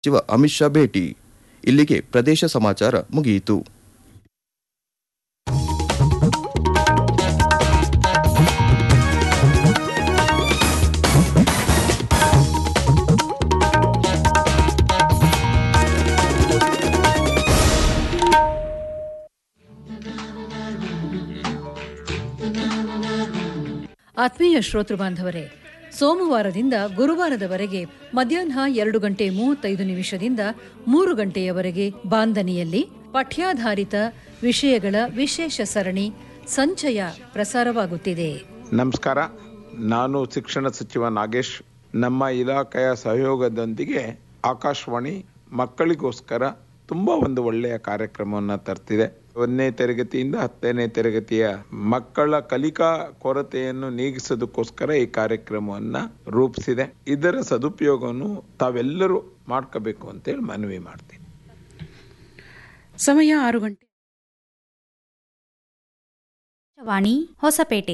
ಸಚಿವ ಅಮಿತ್ ಶಾ ಭೇಟಿ ಇಲ್ಲಿಗೆ ಪ್ರದೇಶ ಸಮಾಚಾರ ಮುಗಿಯಿತು ಆತ್ಮೀಯ ಶ್ರೋತೃ ಬಾಂಧವರೇ ಸೋಮವಾರದಿಂದ ಗುರುವಾರದವರೆಗೆ ಮಧ್ಯಾಹ್ನ ಎರಡು ಗಂಟೆ ಮೂವತ್ತೈದು ನಿಮಿಷದಿಂದ ಮೂರು ಗಂಟೆಯವರೆಗೆ ಬಾಂದನಿಯಲ್ಲಿ ಪಠ್ಯಾಧಾರಿತ ವಿಷಯಗಳ ವಿಶೇಷ ಸರಣಿ ಸಂಚಯ ಪ್ರಸಾರವಾಗುತ್ತಿದೆ ನಮಸ್ಕಾರ ನಾನು ಶಿಕ್ಷಣ ಸಚಿವ ನಾಗೇಶ್ ನಮ್ಮ ಇಲಾಖೆಯ ಸಹಯೋಗದೊಂದಿಗೆ ಆಕಾಶವಾಣಿ ಮಕ್ಕಳಿಗೋಸ್ಕರ ತುಂಬಾ ಒಂದು ಒಳ್ಳೆಯ ಕಾರ್ಯಕ್ರಮವನ್ನು ತರ್ತಿದೆ ಒಂದನೇ ತರಗತಿಯಿಂದ ಹತ್ತನೇ ತರಗತಿಯ ಮಕ್ಕಳ ಕಲಿಕಾ ಕೊರತೆಯನ್ನು ನೀಗಿಸೋದಕ್ಕೋಸ್ಕರ ಈ ಕಾರ್ಯಕ್ರಮವನ್ನ ರೂಪಿಸಿದೆ ಇದರ ಸದುಪಯೋಗವನ್ನು ತಾವೆಲ್ಲರೂ ಮಾಡ್ಕೋಬೇಕು ಅಂತೇಳಿ ಮನವಿ ಮಾಡ್ತೀನಿ ಸಮಯ ಆರು ಗಂಟೆ ವಾಣಿ ಹೊಸಪೇಟೆ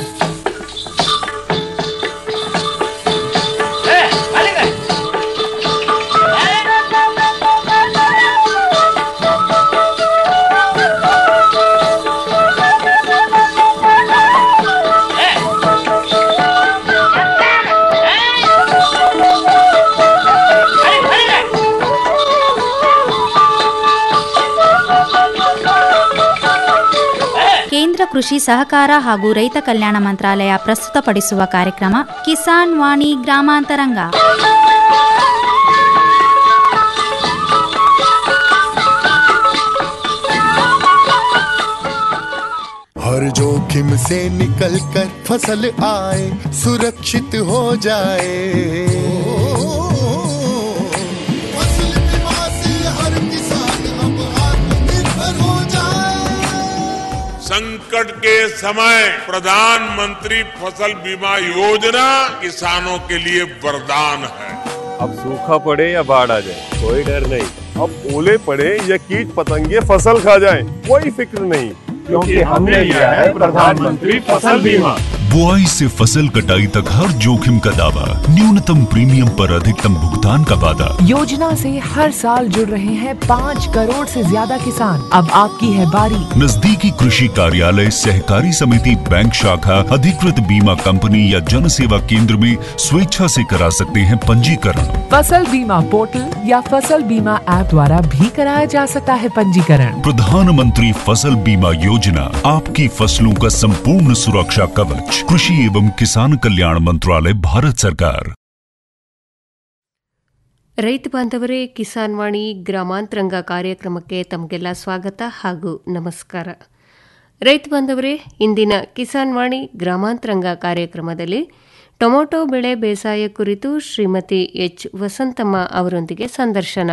ಕೇಂದ್ರ ಕೃಷಿ ಸಹಕಾರ ಹಾಗೂ ರೈತ ಕಲ್ಯಾಣ ಮಂತ್ರಾಲಯ ಪ್ರಸ್ತುತಪಡಿಸುವ ಕಾರ್ಯಕ್ರಮ ಕಿಸಾನ್ ವಾಣಿ ಗ್ರಾಮಾಂತರಂಗ हर जोखिम से निकल कर फसल आए सुरक्षित हो जाए फसल बीमा से हर किसान अब आत्मनिर्भर हो जाए संकट के समय प्रधानमंत्री फसल बीमा योजना किसानों के लिए वरदान है अब सूखा पड़े या बाढ़ आ जाए कोई डर नहीं अब ओले पड़े या कीट पतंगे फसल खा जाए कोई फिक्र नहीं क्योंकि हमने लिया है प्रधानमंत्री फसल बीमा बुआई से फसल कटाई तक हर जोखिम का दावा न्यूनतम प्रीमियम पर अधिकतम भुगतान का वादा योजना से हर साल जुड़ रहे हैं पाँच करोड़ से ज्यादा किसान अब आपकी है बारी नजदीकी कृषि कार्यालय सहकारी समिति बैंक शाखा अधिकृत बीमा कंपनी या जन सेवा केंद्र में स्वेच्छा से करा सकते हैं पंजीकरण फसल बीमा पोर्टल या फसल बीमा ऐप द्वारा भी कराया जा सकता है पंजीकरण प्रधानमंत्री फसल बीमा योजना आपकी फसलों का संपूर्ण सुरक्षा कवच कृषि एवं किसान कल्याण मंत्रालय भारत सरकार ರೈತ ಬಾಂಧವರೇ ಕಿಸಾನ್ ವಾಣಿ ಗ್ರಾಮಾಂತರಂಗ ಕಾರ್ಯಕ್ರಮಕ್ಕೆ ತಮಗೆಲ್ಲ ಸ್ವಾಗತ ಹಾಗೂ ನಮಸ್ಕಾರ ರೈತ ಬಾಂಧವರೇ ಇಂದಿನ ಕಿಸಾನ್ ವಾಣಿ ಗ್ರಾಮಾಂತರಂಗ ಕಾರ್ಯಕ್ರಮದಲ್ಲಿ ಟೊಮೊಟೊ ಬೆಳೆ ಬೇಸಾಯ ಕುರಿತು ಶ್ರೀಮತಿ ಎಚ್ ವಸಂತಮ್ಮ ಅವರೊಂದಿಗೆ ಸಂದರ್ಶನ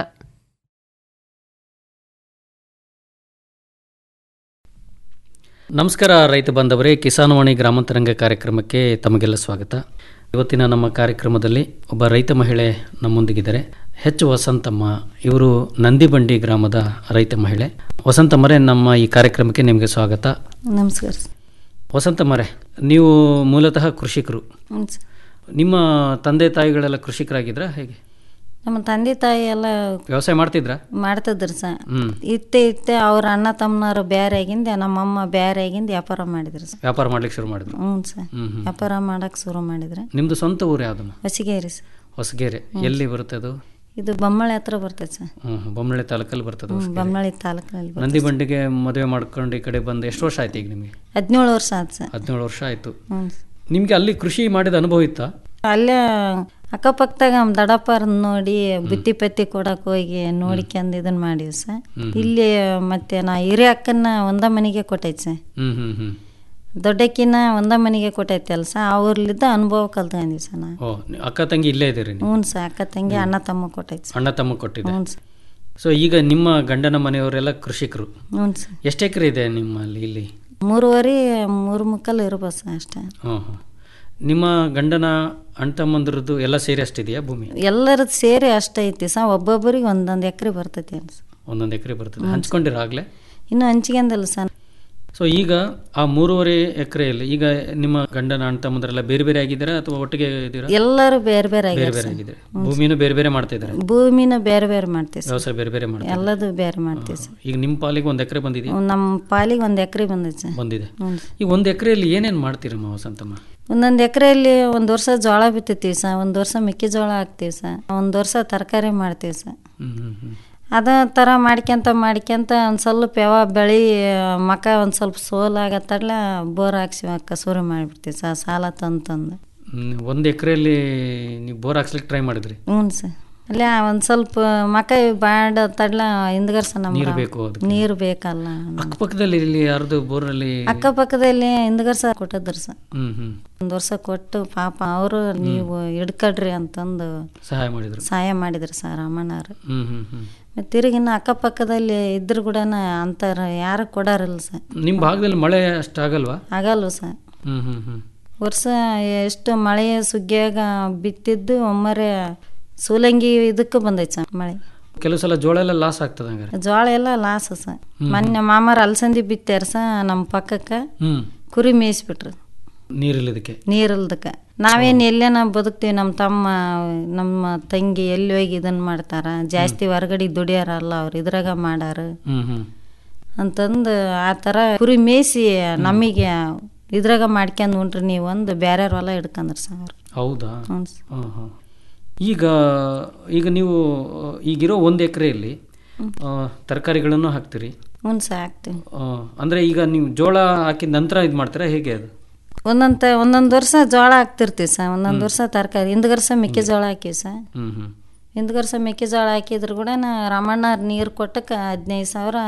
ನಮಸ್ಕಾರ ರೈತ ಬಾಂಧವರೇ ಕಿಸಾನ್ವಾಣಿ ಗ್ರಾಮಾಂತರಂಗ ಕಾರ್ಯಕ್ರಮಕ್ಕೆ ತಮಗೆಲ್ಲ ಸ್ವಾಗತ ಇವತ್ತಿನ ನಮ್ಮ ಕಾರ್ಯಕ್ರಮದಲ್ಲಿ ಒಬ್ಬ ರೈತ ಮಹಿಳೆ ನಮ್ಮೊಂದಿಗಿದ್ದಾರೆ ಹೆಚ್ ವಸಂತಮ್ಮ ಇವರು ನಂದಿಬಂಡಿ ಗ್ರಾಮದ ರೈತ ಮಹಿಳೆ ವಸಂತಮ್ಮರೇ ನಮ್ಮ ಈ ಕಾರ್ಯಕ್ರಮಕ್ಕೆ ನಿಮಗೆ ಸ್ವಾಗತ ನಮಸ್ಕಾರ ವಸಂತಮ್ಮರೇ ನೀವು ಮೂಲತಃ ಕೃಷಿಕರು ಹ್ಞೂ ಸರ್ ನಿಮ್ಮ ತಂದೆ ತಾಯಿಗಳೆಲ್ಲ ಕೃಷಿಕರಾಗಿದ್ರಾ ಹೇಗೆ ನಮ್ಮ ತಂದೆ ತಾಯಿ ಎಲ್ಲ ವ್ಯವಸಾಯ ಮಾಡ್ತಿದ್ರಾ ಮಾಡ್ತಿದ್ರು ಸರ್ ಹ್ಮ್. ಇತ್ತೆ ಇತ್ತೆ ಅವ್ರ ಅಣ್ಣ ತಮ್ಮನವ್ರು ಬೇರೆ ಆಗಿಂದ ನಮ್ಮಮ್ಮ ಬೇರೆ ಆಗಿಂದ ವ್ಯಾಪಾರ ಮಾಡಿದ್ರು ಸರ್ ವ್ಯಾಪಾರ ಮಾಡ್ಲಿಕ್ಕೆ ಶುರು ಮಾಡಿದ್ರು ಹ್ಞೂ ಸರ್ ಹ್ಮ್, ಹ್ಮ್. ವ್ಯಾಪಾರ ಮಾಡಕ್ಕೆ ಶುರು ಮಾಡಿದ್ರೆ ನಿಮ್ಮದು ಸ್ವಂತ ಊರು ಯಾವುದಮ್ಮ ಹೊಸಿಗೇರಿ ಸರ್ ಹೊಸಗೆರೆ ಎಲ್ಲಿ ಬರುತ್ತೆ ಅದು ಇದು ಬೊಮ್ಮಳೆ ಹತ್ರ ಬರ್ತೈತೆ ಸರ್ ಹ್ಮ್, ಬೊಮ್ಮಳೆ ತಾಲೂಕಲ್ಲಿ ಬರ್ತದೆ ಹ್ಞೂ ಹೊಸಗೆರೆ. ಬೊಮ್ಮಳೆ ತಾಲೂಕಿನಲ್ಲಿ ಬರ್ತೈತೆ ನಂದಿ ಬಂಡಿಗೆ ಮದುವೆ ಮಾಡ್ಕೊಂಡು ಈ ಕಡೆ ಬಂದು ಎಷ್ಟು ವರ್ಷ ಆಯ್ತು ಈಗ ನಿಮಗೆ ಹದಿನೇಳು ವರ್ಷ ಆಯ್ತು ಸರ್ ಹದಿನೇಳು ವರ್ಷ ಆಯಿತು ಹ್ಞೂ ನಿಮಗೆ ಅಲ್ಲಿ ಕೃಷಿ ಮಾಡಿದ ಅನುಭವ ಇತ್ತಾ ಅಲ್ಲೇ ಅಕ್ಕಪಕ್ಕದಾಗ ನಮ್ಮ ದಡಪ್ಪರ್ ನೋಡಿ ಬುತ್ತಿ ಪತ್ತಿ ಕೊಡಕ್ಕೆ ಹೋಗಿ ನೋಡ್ಕೊಂಡು ಇದನ್ನ ಮಾಡೀವಿ ಸರ್ ಹ್ಮ್. ಇಲ್ಲಿ ಮತ್ತೆ ನಾ ಹಿರಿಯ ಅಕ್ಕನ ಒಂದ ಮನೆಗೆ ಕೊಟ್ಟೈತೆ ಸರ್ ಹ್ಮ್ ಹ್ಮ್ ಹ್ಮ್ ದೊಡ್ಡಕ್ಕಿನ ಒಂದ ಮನೆಗೆ ಕೊಟ್ಟೈತೆ ಅಲ್ಸ ಅವ್ರಲ್ಲಿದ್ದ ಅನುಭವ ಕಲ್ತ್ಕೊಂಡಿವಿ ಸರ್ ನಾ ಓ ನಿ- ಅಕ್ಕ ತಂಗಿ ಇಲ್ಲೇ ಇದ್ದೀರಿ ನೀವು ಹ್ಞೂ ಸರ್ ಅಕ್ಕ ತಂಗಿ ಅಣ್ಣ ತಮ್ಮ ಕೊಟ್ಟೈತೆ ಸರ್ ಅಣ್ಣ ತಮ್ಮ ಕೊಟ್ಟಿದೆ ಹ್ಞೂ ಸರ್ ಸೊ ಈಗ ನಿಮ್ಮ ಗಂಡನ ಮನೆಯವರೆಲ್ಲ ಕೃಷಿಕರು ಹ್ಞೂ ಸರ್ ಎಷ್ಟು ಎಕರೆ ಇದೆ ನಿಮ್ಮಲ್ಲಿ ಇಲ್ಲಿ ಮೂರುವರೆ ಮೂರು ಮುಕ್ಕಲ್ ಇರ್ಬೋದು ಸರ್ ಅಷ್ಟೇ ಹ್ಞೂ ಹ್ಞೂ ನಿಮ್ಮ ಗಂಡನ ಅಣ್ಣ ತಮ್ಮಂದ್ರದ್ದು ಎಲ್ಲ ಸೇರಿ ಅಷ್ಟಿದೆಯಾ ಭೂಮಿ ಎಲ್ಲರದ್ದು ಸೇರಿ ಅಷ್ಟೇ ಐತಿ ಸರ್ ಒಬ್ಬೊಬ್ಬರಿಗೆ ಒಂದೊಂದು ಎಕರೆ ಬರ್ತೈತಿ ಅನ್ಸ ಒಂದೊಂದು ಎಕರೆ ಬರ್ತದೆ ಹಂಚ್ಕೊಂಡಿರ ಆಗ್ಲೇ ಇನ್ನು ಹಂಚ್ಕೊಂಡಲ್ಲ ಸರ್ ಸೊ ಈಗ ಆ ಮೂರುವರೆ ಎಕರೆಯಲ್ಲಿ ಈಗ ನಿಮ್ಮ ಗಂಡನ ಅಣ್ಣ ತಮ್ಮಂದರೆಲ್ಲ ಬೇರೆ ಬೇರೆ ಆಗಿದ್ದೀರಾ ಅಥವಾ ಒಟ್ಟಿಗೆ ಇದ್ದೀರಾ ಎಲ್ಲರೂ ಬೇರೆ ಬೇರೆ ಬೇರೆ ಆಗ್ಯಾರ ಬೇರೆ ಸರ್. ಆಗಿದ್ದಾರೆ ಭೂಮಿನೂ ಬೇರೆ ಬೇರೆ ಮಾಡ್ತಾ ಇದ್ದಾರೆ ಭೂಮಿನ ಬೇರೆ ಬೇರೆ ಮಾಡ್ತೀವಿ ಸರ್ ವ್ಯವಸಾಯ ಬೇರೆ ಬೇರೆ ಮಾಡ್ತಾರೆ ಎಲ್ಲದು ಬೇರೆ ಮಾಡ್ತೀವಿ ಸರ್ ಈಗ ನಿಮ್ಮ ಪಾಲಿಗೆ ಒಂದು ಎಕರೆ ಬಂದಿದೆ ನಮ್ಮ ಪಾಲಿಗೆ ಒಂದು ಎಕರೆ ಬಂದೈತೆ ಸರ್ ಬಂದಿದೆ ಹ್ಞೂ ಈಗ ಒಂದು ಎಕರೆಯಲ್ಲಿ ಏನೇನು ಮಾಡ್ತೀರಮ್ಮ ವಸಂತಮ್ಮ ಒಂದೊಂದು ಎಕರೆಯಲ್ಲಿ ಒಂದು ವರ್ಷ ಜೋಳ ಬಿತ್ತುತ್ತೀವಿ ಸರ್ ಒಂದು ವರ್ಷ ಮೆಕ್ಕೆಜೋಳ ಹಾಕ್ತೀವಿ ಸರ್ ಒಂದು ವರ್ಷ ತರಕಾರಿ ಮಾಡ್ತೀವಿ ಸರ್ ಹ್ಮ್ ಹ್ಮ್ ಹ್ಮ್ ಅದ ಥರ ಮಾಡ್ಕ್ಯಂತ ಮಾಡ್ಕ್ಯಂತ ಒಂದು ಸ್ವಲ್ಪ ಯಾವ ಬೆಳೆ ಮಕ ಒಂದು ಸ್ವಲ್ಪ ಸೋಲಾಗತ್ತಡ್ಲ ಬೋರ್ ಹಾಕ್ಸಿ ಕಸೂರಿ ಮಾಡಿಬಿಡ್ತೀವಿ ಸರ್ ಸಾಲ ತಂದು ತಂದು ಹ್ಮ್, ಒಂದು ಎಕರೆಯಲ್ಲಿ ನೀವು ಬೋರ್ ಹಾಕ್ಸ್ಲಿಕ್ಕೆ ಟ್ರೈ ಮಾಡಿದ್ರಿ ಹ್ಞೂ ಸರ್ ಅಲ್ಲೇ ಒಂದು ಸ್ವಲ್ಪ ಮಕ ಬಾಡ ತಡ್ಲ ಹಿಂದ್ಗರ್ಸ ನಮ್ಮ ನೀರು ಬೇಕು ಅದಕ್ಕೆ. ನೀರು ಬೇಕಲ್ಲ ಅಕ್ಕಪಕ್ಕದಲ್ಲಿ ಇಲ್ಲಿ ಯಾರ್ದು ಬೋರಲ್ಲಿ ಅಕ್ಕಪಕ್ಕದಲ್ಲಿ ಹಿಂದ್ಗರ್ಸ ಕೊಟ್ಟಿದ್ರು ಸರ್ ಹ್ಮ್ ಹ್ಮ್ ಒಂದು ವರ್ಷ ಕೊಟ್ಟು ಪಾಪ ಅವರು ನೀವು ಹಿಡ್ಕಡ್ರಿ ಅಂತಂದು ಸಹಾಯ ಮಾಡಿದ್ರು ಸಹಾಯ ಮಾಡಿದ್ರು ಸರ್ ಅಮ್ಮನವ್ರು ಹ್ಮ್ ಹ್ಮ್ ಹ್ಮ್ ಮತ್ತು ತಿರುಗಿ ಇನ್ನು ಅಕ್ಕಪಕ್ಕದಲ್ಲಿ ಇದ್ರು ಕೂಡ ಅಂತಾರ ಯಾರು ಕೊಡಾರಿಲ್ಲ ಸರ್ ನಿಮ್ಮ ಭಾಗದಲ್ಲಿ ಮಳೆ ಅಷ್ಟು ಆಗಲ್ವಾ ಆಗಲ್ವ ಸರ್ ಹ್ಮ್ ಹ್ಮ್ ಹ್ಮ್ ವರ್ಷ ಎಷ್ಟು ಮಳೆಯ ಸುಗ್ಗಿಯಾಗ ಬಿತ್ತಿದ್ದು ಒಮ್ಮರೆ ಸೂಲಂಗಿ ಇದಕ್ಕೆ ಬಂದೈತೆ ಸರ್ ಮಳೆ ಕೆಲವು ಸಲ ಜೋಳ ಎಲ್ಲ ಲಾಸ್ ಆಗ್ತದೆ ಹಂಗಾರೆ ಜೋಳ ಎಲ್ಲ ಲಾಸ್ ಸರ್ ಮೊನ್ನೆ ಮಾಮಾರ ಅಲಸಂದಿ ಬಿತ್ತಾರ ಸ ನಮ್ಮ ಪಕ್ಕಕ್ಕೆ ಹ್ಮ್ ಕುರಿ ಮೇಯಿಸ್ಬಿಟ್ರು ನೀರಿಲ್ಲದಕ್ಕೆ ನೀರಿಲ್ದಕ್ಕೆ ನಾವೇನು ಎಲ್ಲೇನ ಬದುಕ್ತೀವಿ ನಮ್ಮ ತಮ್ಮ ನಮ್ಮ ತಂಗಿ ಎಲ್ಲಿ ಹೋಗಿ ಇದನ್ನು ಮಾಡ್ತಾರ ಜಾಸ್ತಿ ಹೊರಗಡೆ ದುಡಿಯಾರಲ್ಲ ಅವ್ರು ಇದ್ರಾಗ ಮಾಡಾರ ಹ್ಮ್ ಹ್ಮ್ ಅಂತಂದು ಆ ಥರ ಕುರಿ ಮೇಯಿಸಿ ನಮಗೆ ಇದ್ರಾಗ ಮಾಡ್ಕ್ಯಂದು ಉಂಟ್ರಿ ನೀವು ಒಂದು ಬೇರೆ ಹೊಲ ಹಿಡ್ಕಂದ್ರ ಸರ್ ಅವ್ರು ಹೌದಾ ಹ್ಞೂ ಹಾಂ ಹಾಂ ಈಗ ಈಗ ನೀವು ಈಗಿರೋ ಒಂದು ಎಕರೆಯಲ್ಲಿ ತರಕಾರಿಗಳನ್ನು ಹಾಕ್ತೀರಿ ಹ್ಞೂ ಸರ್ ಹಾಕ್ತೀವಿ ಆ, ಅಂದ್ರೆ ಈಗ ನೀವು ಜೋಳ ಹಾಕಿದ ನಂತರ ಇದು ಮಾಡ್ತೀರಾ ಹೇಗೆ ಅದು ಒಂದೊಂದು ತ ಒಂದೊಂದು ವರ್ಷ ಜೋಳ ಹಾಕ್ತಿರ್ತೀವಿ ಸರ್ ಒಂದೊಂದು ವರ್ಷ ತರಕಾರಿ ಹಿಂದ್ ವರ್ಷ ಮೆಕ್ಕೆಜೋಳ ಹಾಕಿವಿ ಸರ್ ಹ್ಮ್ ಹ್ಮ್ ಹಿಂದ್ ವರ್ಷ ಮೆಕ್ಕೆಜೋಳ ಹಾಕಿದ್ರು ಕೂಡ ರಾಮಣ್ಣ ನೀರು ಕೊಟ್ಟಕ್ಕೆ ಹದಿನೈದು ಸಾವಿರ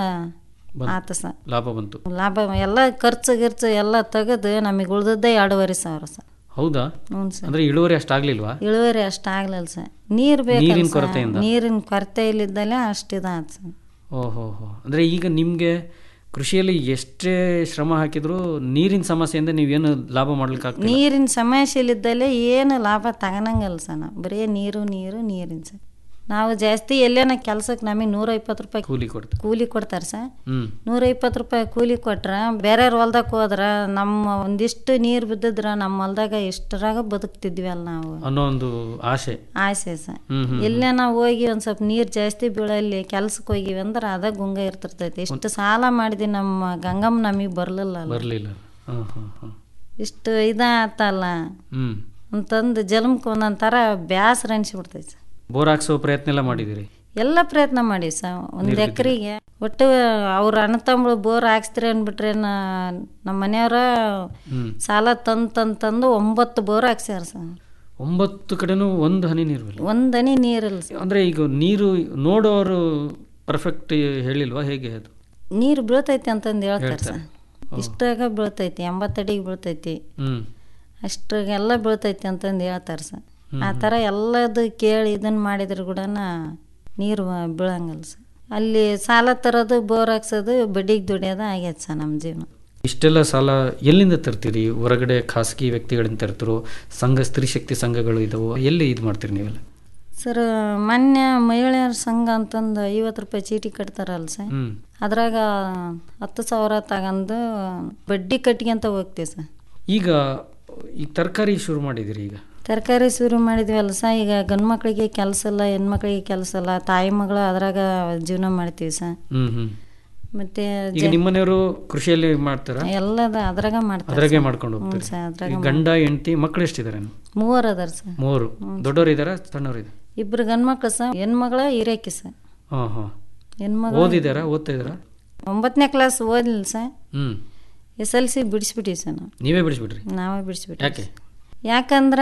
ಆತ ಸರ್ ಲಾಭ ಬಂತು ಲಾಭ ಎಲ್ಲ ಖರ್ಚು ಗಿರ್ಚು ಎಲ್ಲ ತೆಗೆದು ನಮಗೆ ಉಳ್ದದ್ದೇ ಎರಡೂವರೆ ಸಾವಿರ ಸರ್ ಹೌದಾ ಹ್ಞೂ ಸರ್ ಅಂದ್ರೆ ಇಳುವರಿ ಅಷ್ಟಾಗ್ಲಿಲ್ವಾ ಇಳುವರಿ ಅಷ್ಟು ಆಗ್ಲಿಲ್ಲ ಸರ್ ನೀರು ನೀರಿನ ಬೇಕು ಕೊರತೆಯಿಂದ? ನೀರಿನ ಕೊರತೆ ಇಲ್ಲಿದ್ದಲ್ಲೇ ಅಷ್ಟಿದಾತ ಸರ್ ಓಹೋ ಹೋ ಅಂದ್ರೆ ಈಗ ನಿಮಗೆ ಕೃಷಿಯಲ್ಲಿ ಎಷ್ಟೇ ಶ್ರಮ ಹಾಕಿದ್ರು ನೀರಿನ ಸಮಸ್ಯೆಯಿಂದ ನೀವೇನು ಲಾಭ ಮಾಡ್ಲಿಕ್ಕೆ ಆಗ್ತಿಲ್ಲ ನೀರಿನ ಸಮಸ್ಯೆಲಿದ್ದಲ್ಲೇ ಏನು ಲಾಭ ತಗೊಳಂಗಲ್ಲ ಸರ್ ನಾವು ಬರೀ ನೀರು ನೀರು ನೀರಿನ ಸರ್ ನಾವು ಜಾಸ್ತಿ ಎಲ್ಲೇನ ಕೆಲ್ಸಕ್ಕೆ ನಮಗೆ ನೂರ ಇಪ್ಪತ್ತು ರೂಪಾಯಿ ಕೂಲಿ ಕೊಡ್ತಾರೆ ಕೂಲಿ ಕೊಡ್ತಾರೆ ಸರ್ ಹ್ಮ್ ನೂರ ಇಪ್ಪತ್ತು ರೂಪಾಯಿ ಕೂಲಿ ಕೊಟ್ರೆ ಬೇರೆಯವ್ರ ಹೊಲ್ದಾಗ ಹೋದ್ರೆ ನಮ್ಮ ಒಂದಿಷ್ಟು ನೀರು ಬಿದ್ದಿದ್ರೆ ನಮ್ಮ ಹೊಲ್ದಾಗ ಎಷ್ಟರಾಗ ಬದುಕ್ತಿದ್ವಿ ಅಲ್ಲ ನಾವು ಅನ್ನೋ ಒಂದು ಆಸೆ ಆಸೆ ಸರ್ ಹ್ಮ್ ಹ್ಮ್ ಎಲ್ಲೇ ನಾವು ಹೋಗಿ ಒಂದು ಸ್ವಲ್ಪ ನೀರು ಜಾಸ್ತಿ ಬೀಳಲ್ಲಿ ಕೆಲ್ಸಕ್ಕೆ ಹೋಗಿವಿ ಅಂದ್ರೆ ಅದ ಗುಂಗ ಇರ್ತಿರ್ತೈತಿ ಇಷ್ಟು ಸಾಲ ಮಾಡಿದ್ವಿ ನಮ್ಮ ಗಂಗಮ್ಮ ನಮಗೆ ಬರಲಿಲ್ಲ ಬರ್ಲಿಲ್ಲ ಹಾಂ ಹಾಂ ಹಾಂ ಇಷ್ಟು ಇದಾತಲ್ಲ ಹ್ಮ್ ಅಂತಂದು ಜನ್ಮಕ್ಕೆ ಒಂದೊಂದು ಥರ ಬೇಸರ ಅನಿಸ್ಬಿಡ್ತೈತೆ ಸರ್ ಬೋರ್ ಹಾಕ್ಸೋ ಪ್ರಯತ್ನ ಎಲ್ಲ ಮಾಡಿದಿರಿ ಎಲ್ಲ ಪ್ರಯತ್ನ ಮಾಡಿ ಸರ್ ಒಂದು ಎಕರೆಗೆ ಒಟ್ಟು ಅವ್ರ ಅಣ್ಣ ತಮ್ಮಳು ಬೋರ್ ಹಾಕ್ಸ್ತೀರಿ ಅಂದ್ಬಿಟ್ರೆ ನಮ್ಮ ಮನೆಯವ್ರ ಹ್ಮ್ ಸಾಲ ತಂದು ತಂದು ತಂದು ಒಂಬತ್ತು ಬೋರ್ ಹಾಕ್ಸ್ಯಾರ ಸರ್ ಒಂಬತ್ತು ಕಡೆನೂ ಒಂದು ಹನಿ ನೀರು ಒಂದು ಹನಿ ನೀರಿಲ್ಲ ಸರ್ ಅಂದ್ರೆ ಈಗ ನೀರು ನೋಡೋರು ಪರ್ಫೆಕ್ಟ್ ಹೇಳಿಲ್ವಾ ಹೇಗೆ ಅದು ನೀರು ಬೀಳ್ತೈತಿ ಅಂತಂದು ಹೇಳ್ತಾರೆ ಹೇಳ್ತಾರೆ. ಸರ್ ಇಷ್ಟಾಗ ಬೀಳ್ತೈತಿ ಎಂಬತ್ತಡಿಗೆ ಬೀಳ್ತೈತಿ ಹ್ಮ್ ಅಷ್ಟಾಗೆಲ್ಲ ಬೀಳ್ತೈತಿ ಅಂತಂದು ಹೇಳ್ತಾರೆ ಸರ್ ಹ್ಮ್, ಆ ಥರ ಎಲ್ಲದು ಕೇಳಿ ಇದನ್ನು ಮಾಡಿದ್ರು ಕೂಡ ನೀರು ಬೀಳಂಗಲ್ಲ ಸರ್ ಅಲ್ಲಿ ಸಾಲ ತರೋದು ಬೋರ್ ಹಾಕ್ಸೋದು ಬಡ್ಡಿಗೆ ದುಡಿಯೋದು ಆಗೈತೆ ಸರ್ ನಮ್ಮ ಜೀವನ ಇಷ್ಟೆಲ್ಲ ಸಾಲ ಎಲ್ಲಿಂದ ತರ್ತೀರಿ ಹೊರಗಡೆ ಖಾಸಗಿ ವ್ಯಕ್ತಿಗಳಿಂದ ತರ್ತಿರೋ ಸಂಘ ಸ್ತ್ರೀ ಶಕ್ತಿ ಸಂಘಗಳು ಇದಾವೆ ಎಲ್ಲಿ ಇದು ಮಾಡ್ತೀರಿ ನೀವೆಲ್ಲ ಸರ್ ಮೊನ್ನೆ ಮಹಿಳೆಯರ ಸಂಘ ಅಂತಂದು ಐವತ್ತು ರೂಪಾಯಿ ಚೀಟಿ ಕಟ್ತಾರಲ್ಲ ಸರ್ ಹ್ಮ್ ಅದ್ರಾಗ ಹತ್ತು ಸಾವಿರ ತಗೊಂಡು ಬಡ್ಡಿ ಕಟ್ಕೊಂತ ಹೋಗ್ತೀವಿ ಸರ್ ಈಗ ಈ ತರಕಾರಿ ಶುರು ಮಾಡಿದಿರಿ ಈಗ ತರಕಾರಿ ಶುರು ಮಾಡಿದ್ವಲ್ಲ ಸರ್ ಈಗ ಗಂಡು ಮಕ್ಳಿಗೆ ಕೆಲಸ ಇಲ್ಲ ಹೆಣ್ಮಕ್ಳಿಗೆ ಕೆಲಸ ಇಲ್ಲ ತಾಯಿ ಮಗಳು ಅದ್ರಾಗ ಜೀವನ ಮಾಡ್ತೀವಿ ಸರ್ ಹ್ಮ್ ಹ್ಮ್ ಮತ್ತೆ ಈಗ ನಿಮ್ಮನೆಯವರು ಕೃಷಿಯಲ್ಲಿ ಮಾಡ್ತಾರಾ ಎಲ್ಲದ ಅದ್ರಾಗ ಮಾಡ್ತಾರೆ ಅದ್ರಾಗೆ ಸರ್. ಮಾಡ್ಕೊಂಡು ಹ್ಞೂ ಹೋಗ್ತಾರೆ ಸರ್ ಅದ್ರಾಗ ಈ ಗಂಡ ಹೆಂಡತಿ ಮಕ್ಕಳು ಎಷ್ಟಿದ್ದಾರೆ ಮೂವರು ಅದಾರ ಸರ್ ಮೂವರು ದೊಡ್ಡವರು ಇದ್ದಾರಾ ಸಣ್ಣವರು ಇದ್ದಾರೆ ಇಬ್ರು ಗಂಡು ಮಕ್ಳು ಸರ್ ಹೆಣ್ಮಗಳ ಹಿರೇಕಿ ಸರ್ ಹಾಂ ಹಾಂ ಹೆಣ್ಮಗಳು ಓದಿದಾರಾ ಓದ್ತಾ ಇದ್ದಾರಾ ಒಂಬತ್ತನೇ ಕ್ಲಾಸ್ ಓದಿಲ್ಲ sir hmm S L C ಬಿಡಿಸ್ಬಿಟ್ಟಿವಿ ಸರ್ ನಾವು ನೀವೇ ಬಿಡಿಸ್ಬಿಟ್ರಿ ನಾವೇ ಬಿಡಿಸ್ಬಿಟ್ವಿ ಯಾಕೆ ಯಾಕಂದ್ರೆ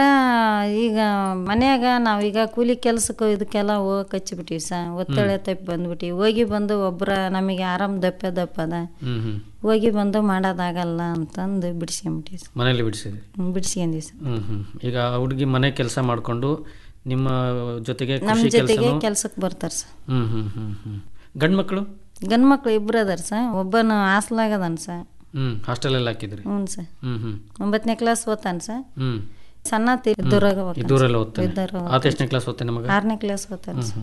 ಈಗ ಮನ್ಯಾಗ ನಾವೀಗ ಕೂಲಿ ಕೆಲಸಕ್ಕೆ ಇದಕ್ಕೆಲ್ಲ ಹೋಗಕ್ಕೆ ಹಚ್ಚಿಬಿಟ್ಟಿವಿ ಸ ಒತ್ತಡ ತಪ್ಪಿ ಬಂದ್ಬಿಟ್ಟಿವಿ ಹೋಗಿ ಬಂದು ಒಬ್ಬರ ನಮಗೆ ಆರಾಮ್ ದಪ್ಪ ದಪ್ಪದ ಹ್ಮ್ ಹ್ಮ್ ಹೋಗಿ ಬಂದು ಮಾಡೋದಾಗಲ್ಲ ಅಂತಂದು ಬಿಡಿಸ್ಕೊಂಬಿಟ್ಟಿವಿ ಸರ್ ಮನೇಲಿ ಬಿಡಿಸಿದ್ರಿ ಬಿಡಿಸ್ಕೊಂಡ್ವಿ ಸರ್ ಹ್ಮ್ ಹ್ಮ್ ಈಗ ಆ ಹುಡುಗಿ ಮನೆ ಕೆಲಸ ಮಾಡಿಕೊಂಡು ನಿಮ್ಮ ಜೊತೆಗೆ ನಮ್ಮ ಕೃಷಿ ಜೊತೆಗೆ ಕೆಲಸ ಕೆಲ್ಸಕ್ಕೆ ಬರ್ತಾರೆ ಸರ್ ಹ್ಮ್ ಹ್ಮ್ ಹ್ಮ್ ಹ್ಮ್ ಗಂಡು ಮಕ್ಕಳು ಗಂಡು ಮಕ್ಳು ಇಬ್ರು ಅದಾರ ಸರ್ ಒಬ್ಬನು ಹಾಸ್ಲಾಗದಾನ ಸರ್ ಹ್ಮ್ ಹಾಸ್ಟೆಲಲ್ಲಿ ಹಾಕಿದ್ರಿ ಹ್ಞೂ ಸರ್ ಹ್ಮ್ ಹ್ಮ್ ಒಂಬತ್ತನೇ ಕ್ಲಾಸ್ ಓದ್ತಾನೆ ಸರ್ ಹ್ಮ್ ಸಣ್ಣ ಇದ್ದೂರಾಗ ಇದ್ದೂರಲ್ಲಿ ಓದ್ತಾನೆ ಇದ್ದೂರಾಗ ಆತ ಎಷ್ಟನೇ ಕ್ಲಾಸ್ ಓದ್ತಾನೆ ಮಗ ಆರನೇ ಕ್ಲಾಸ್ ಓದ್ತಾನೆ ಹ್ಮ್ ಸರ್ ಹ್ಮ್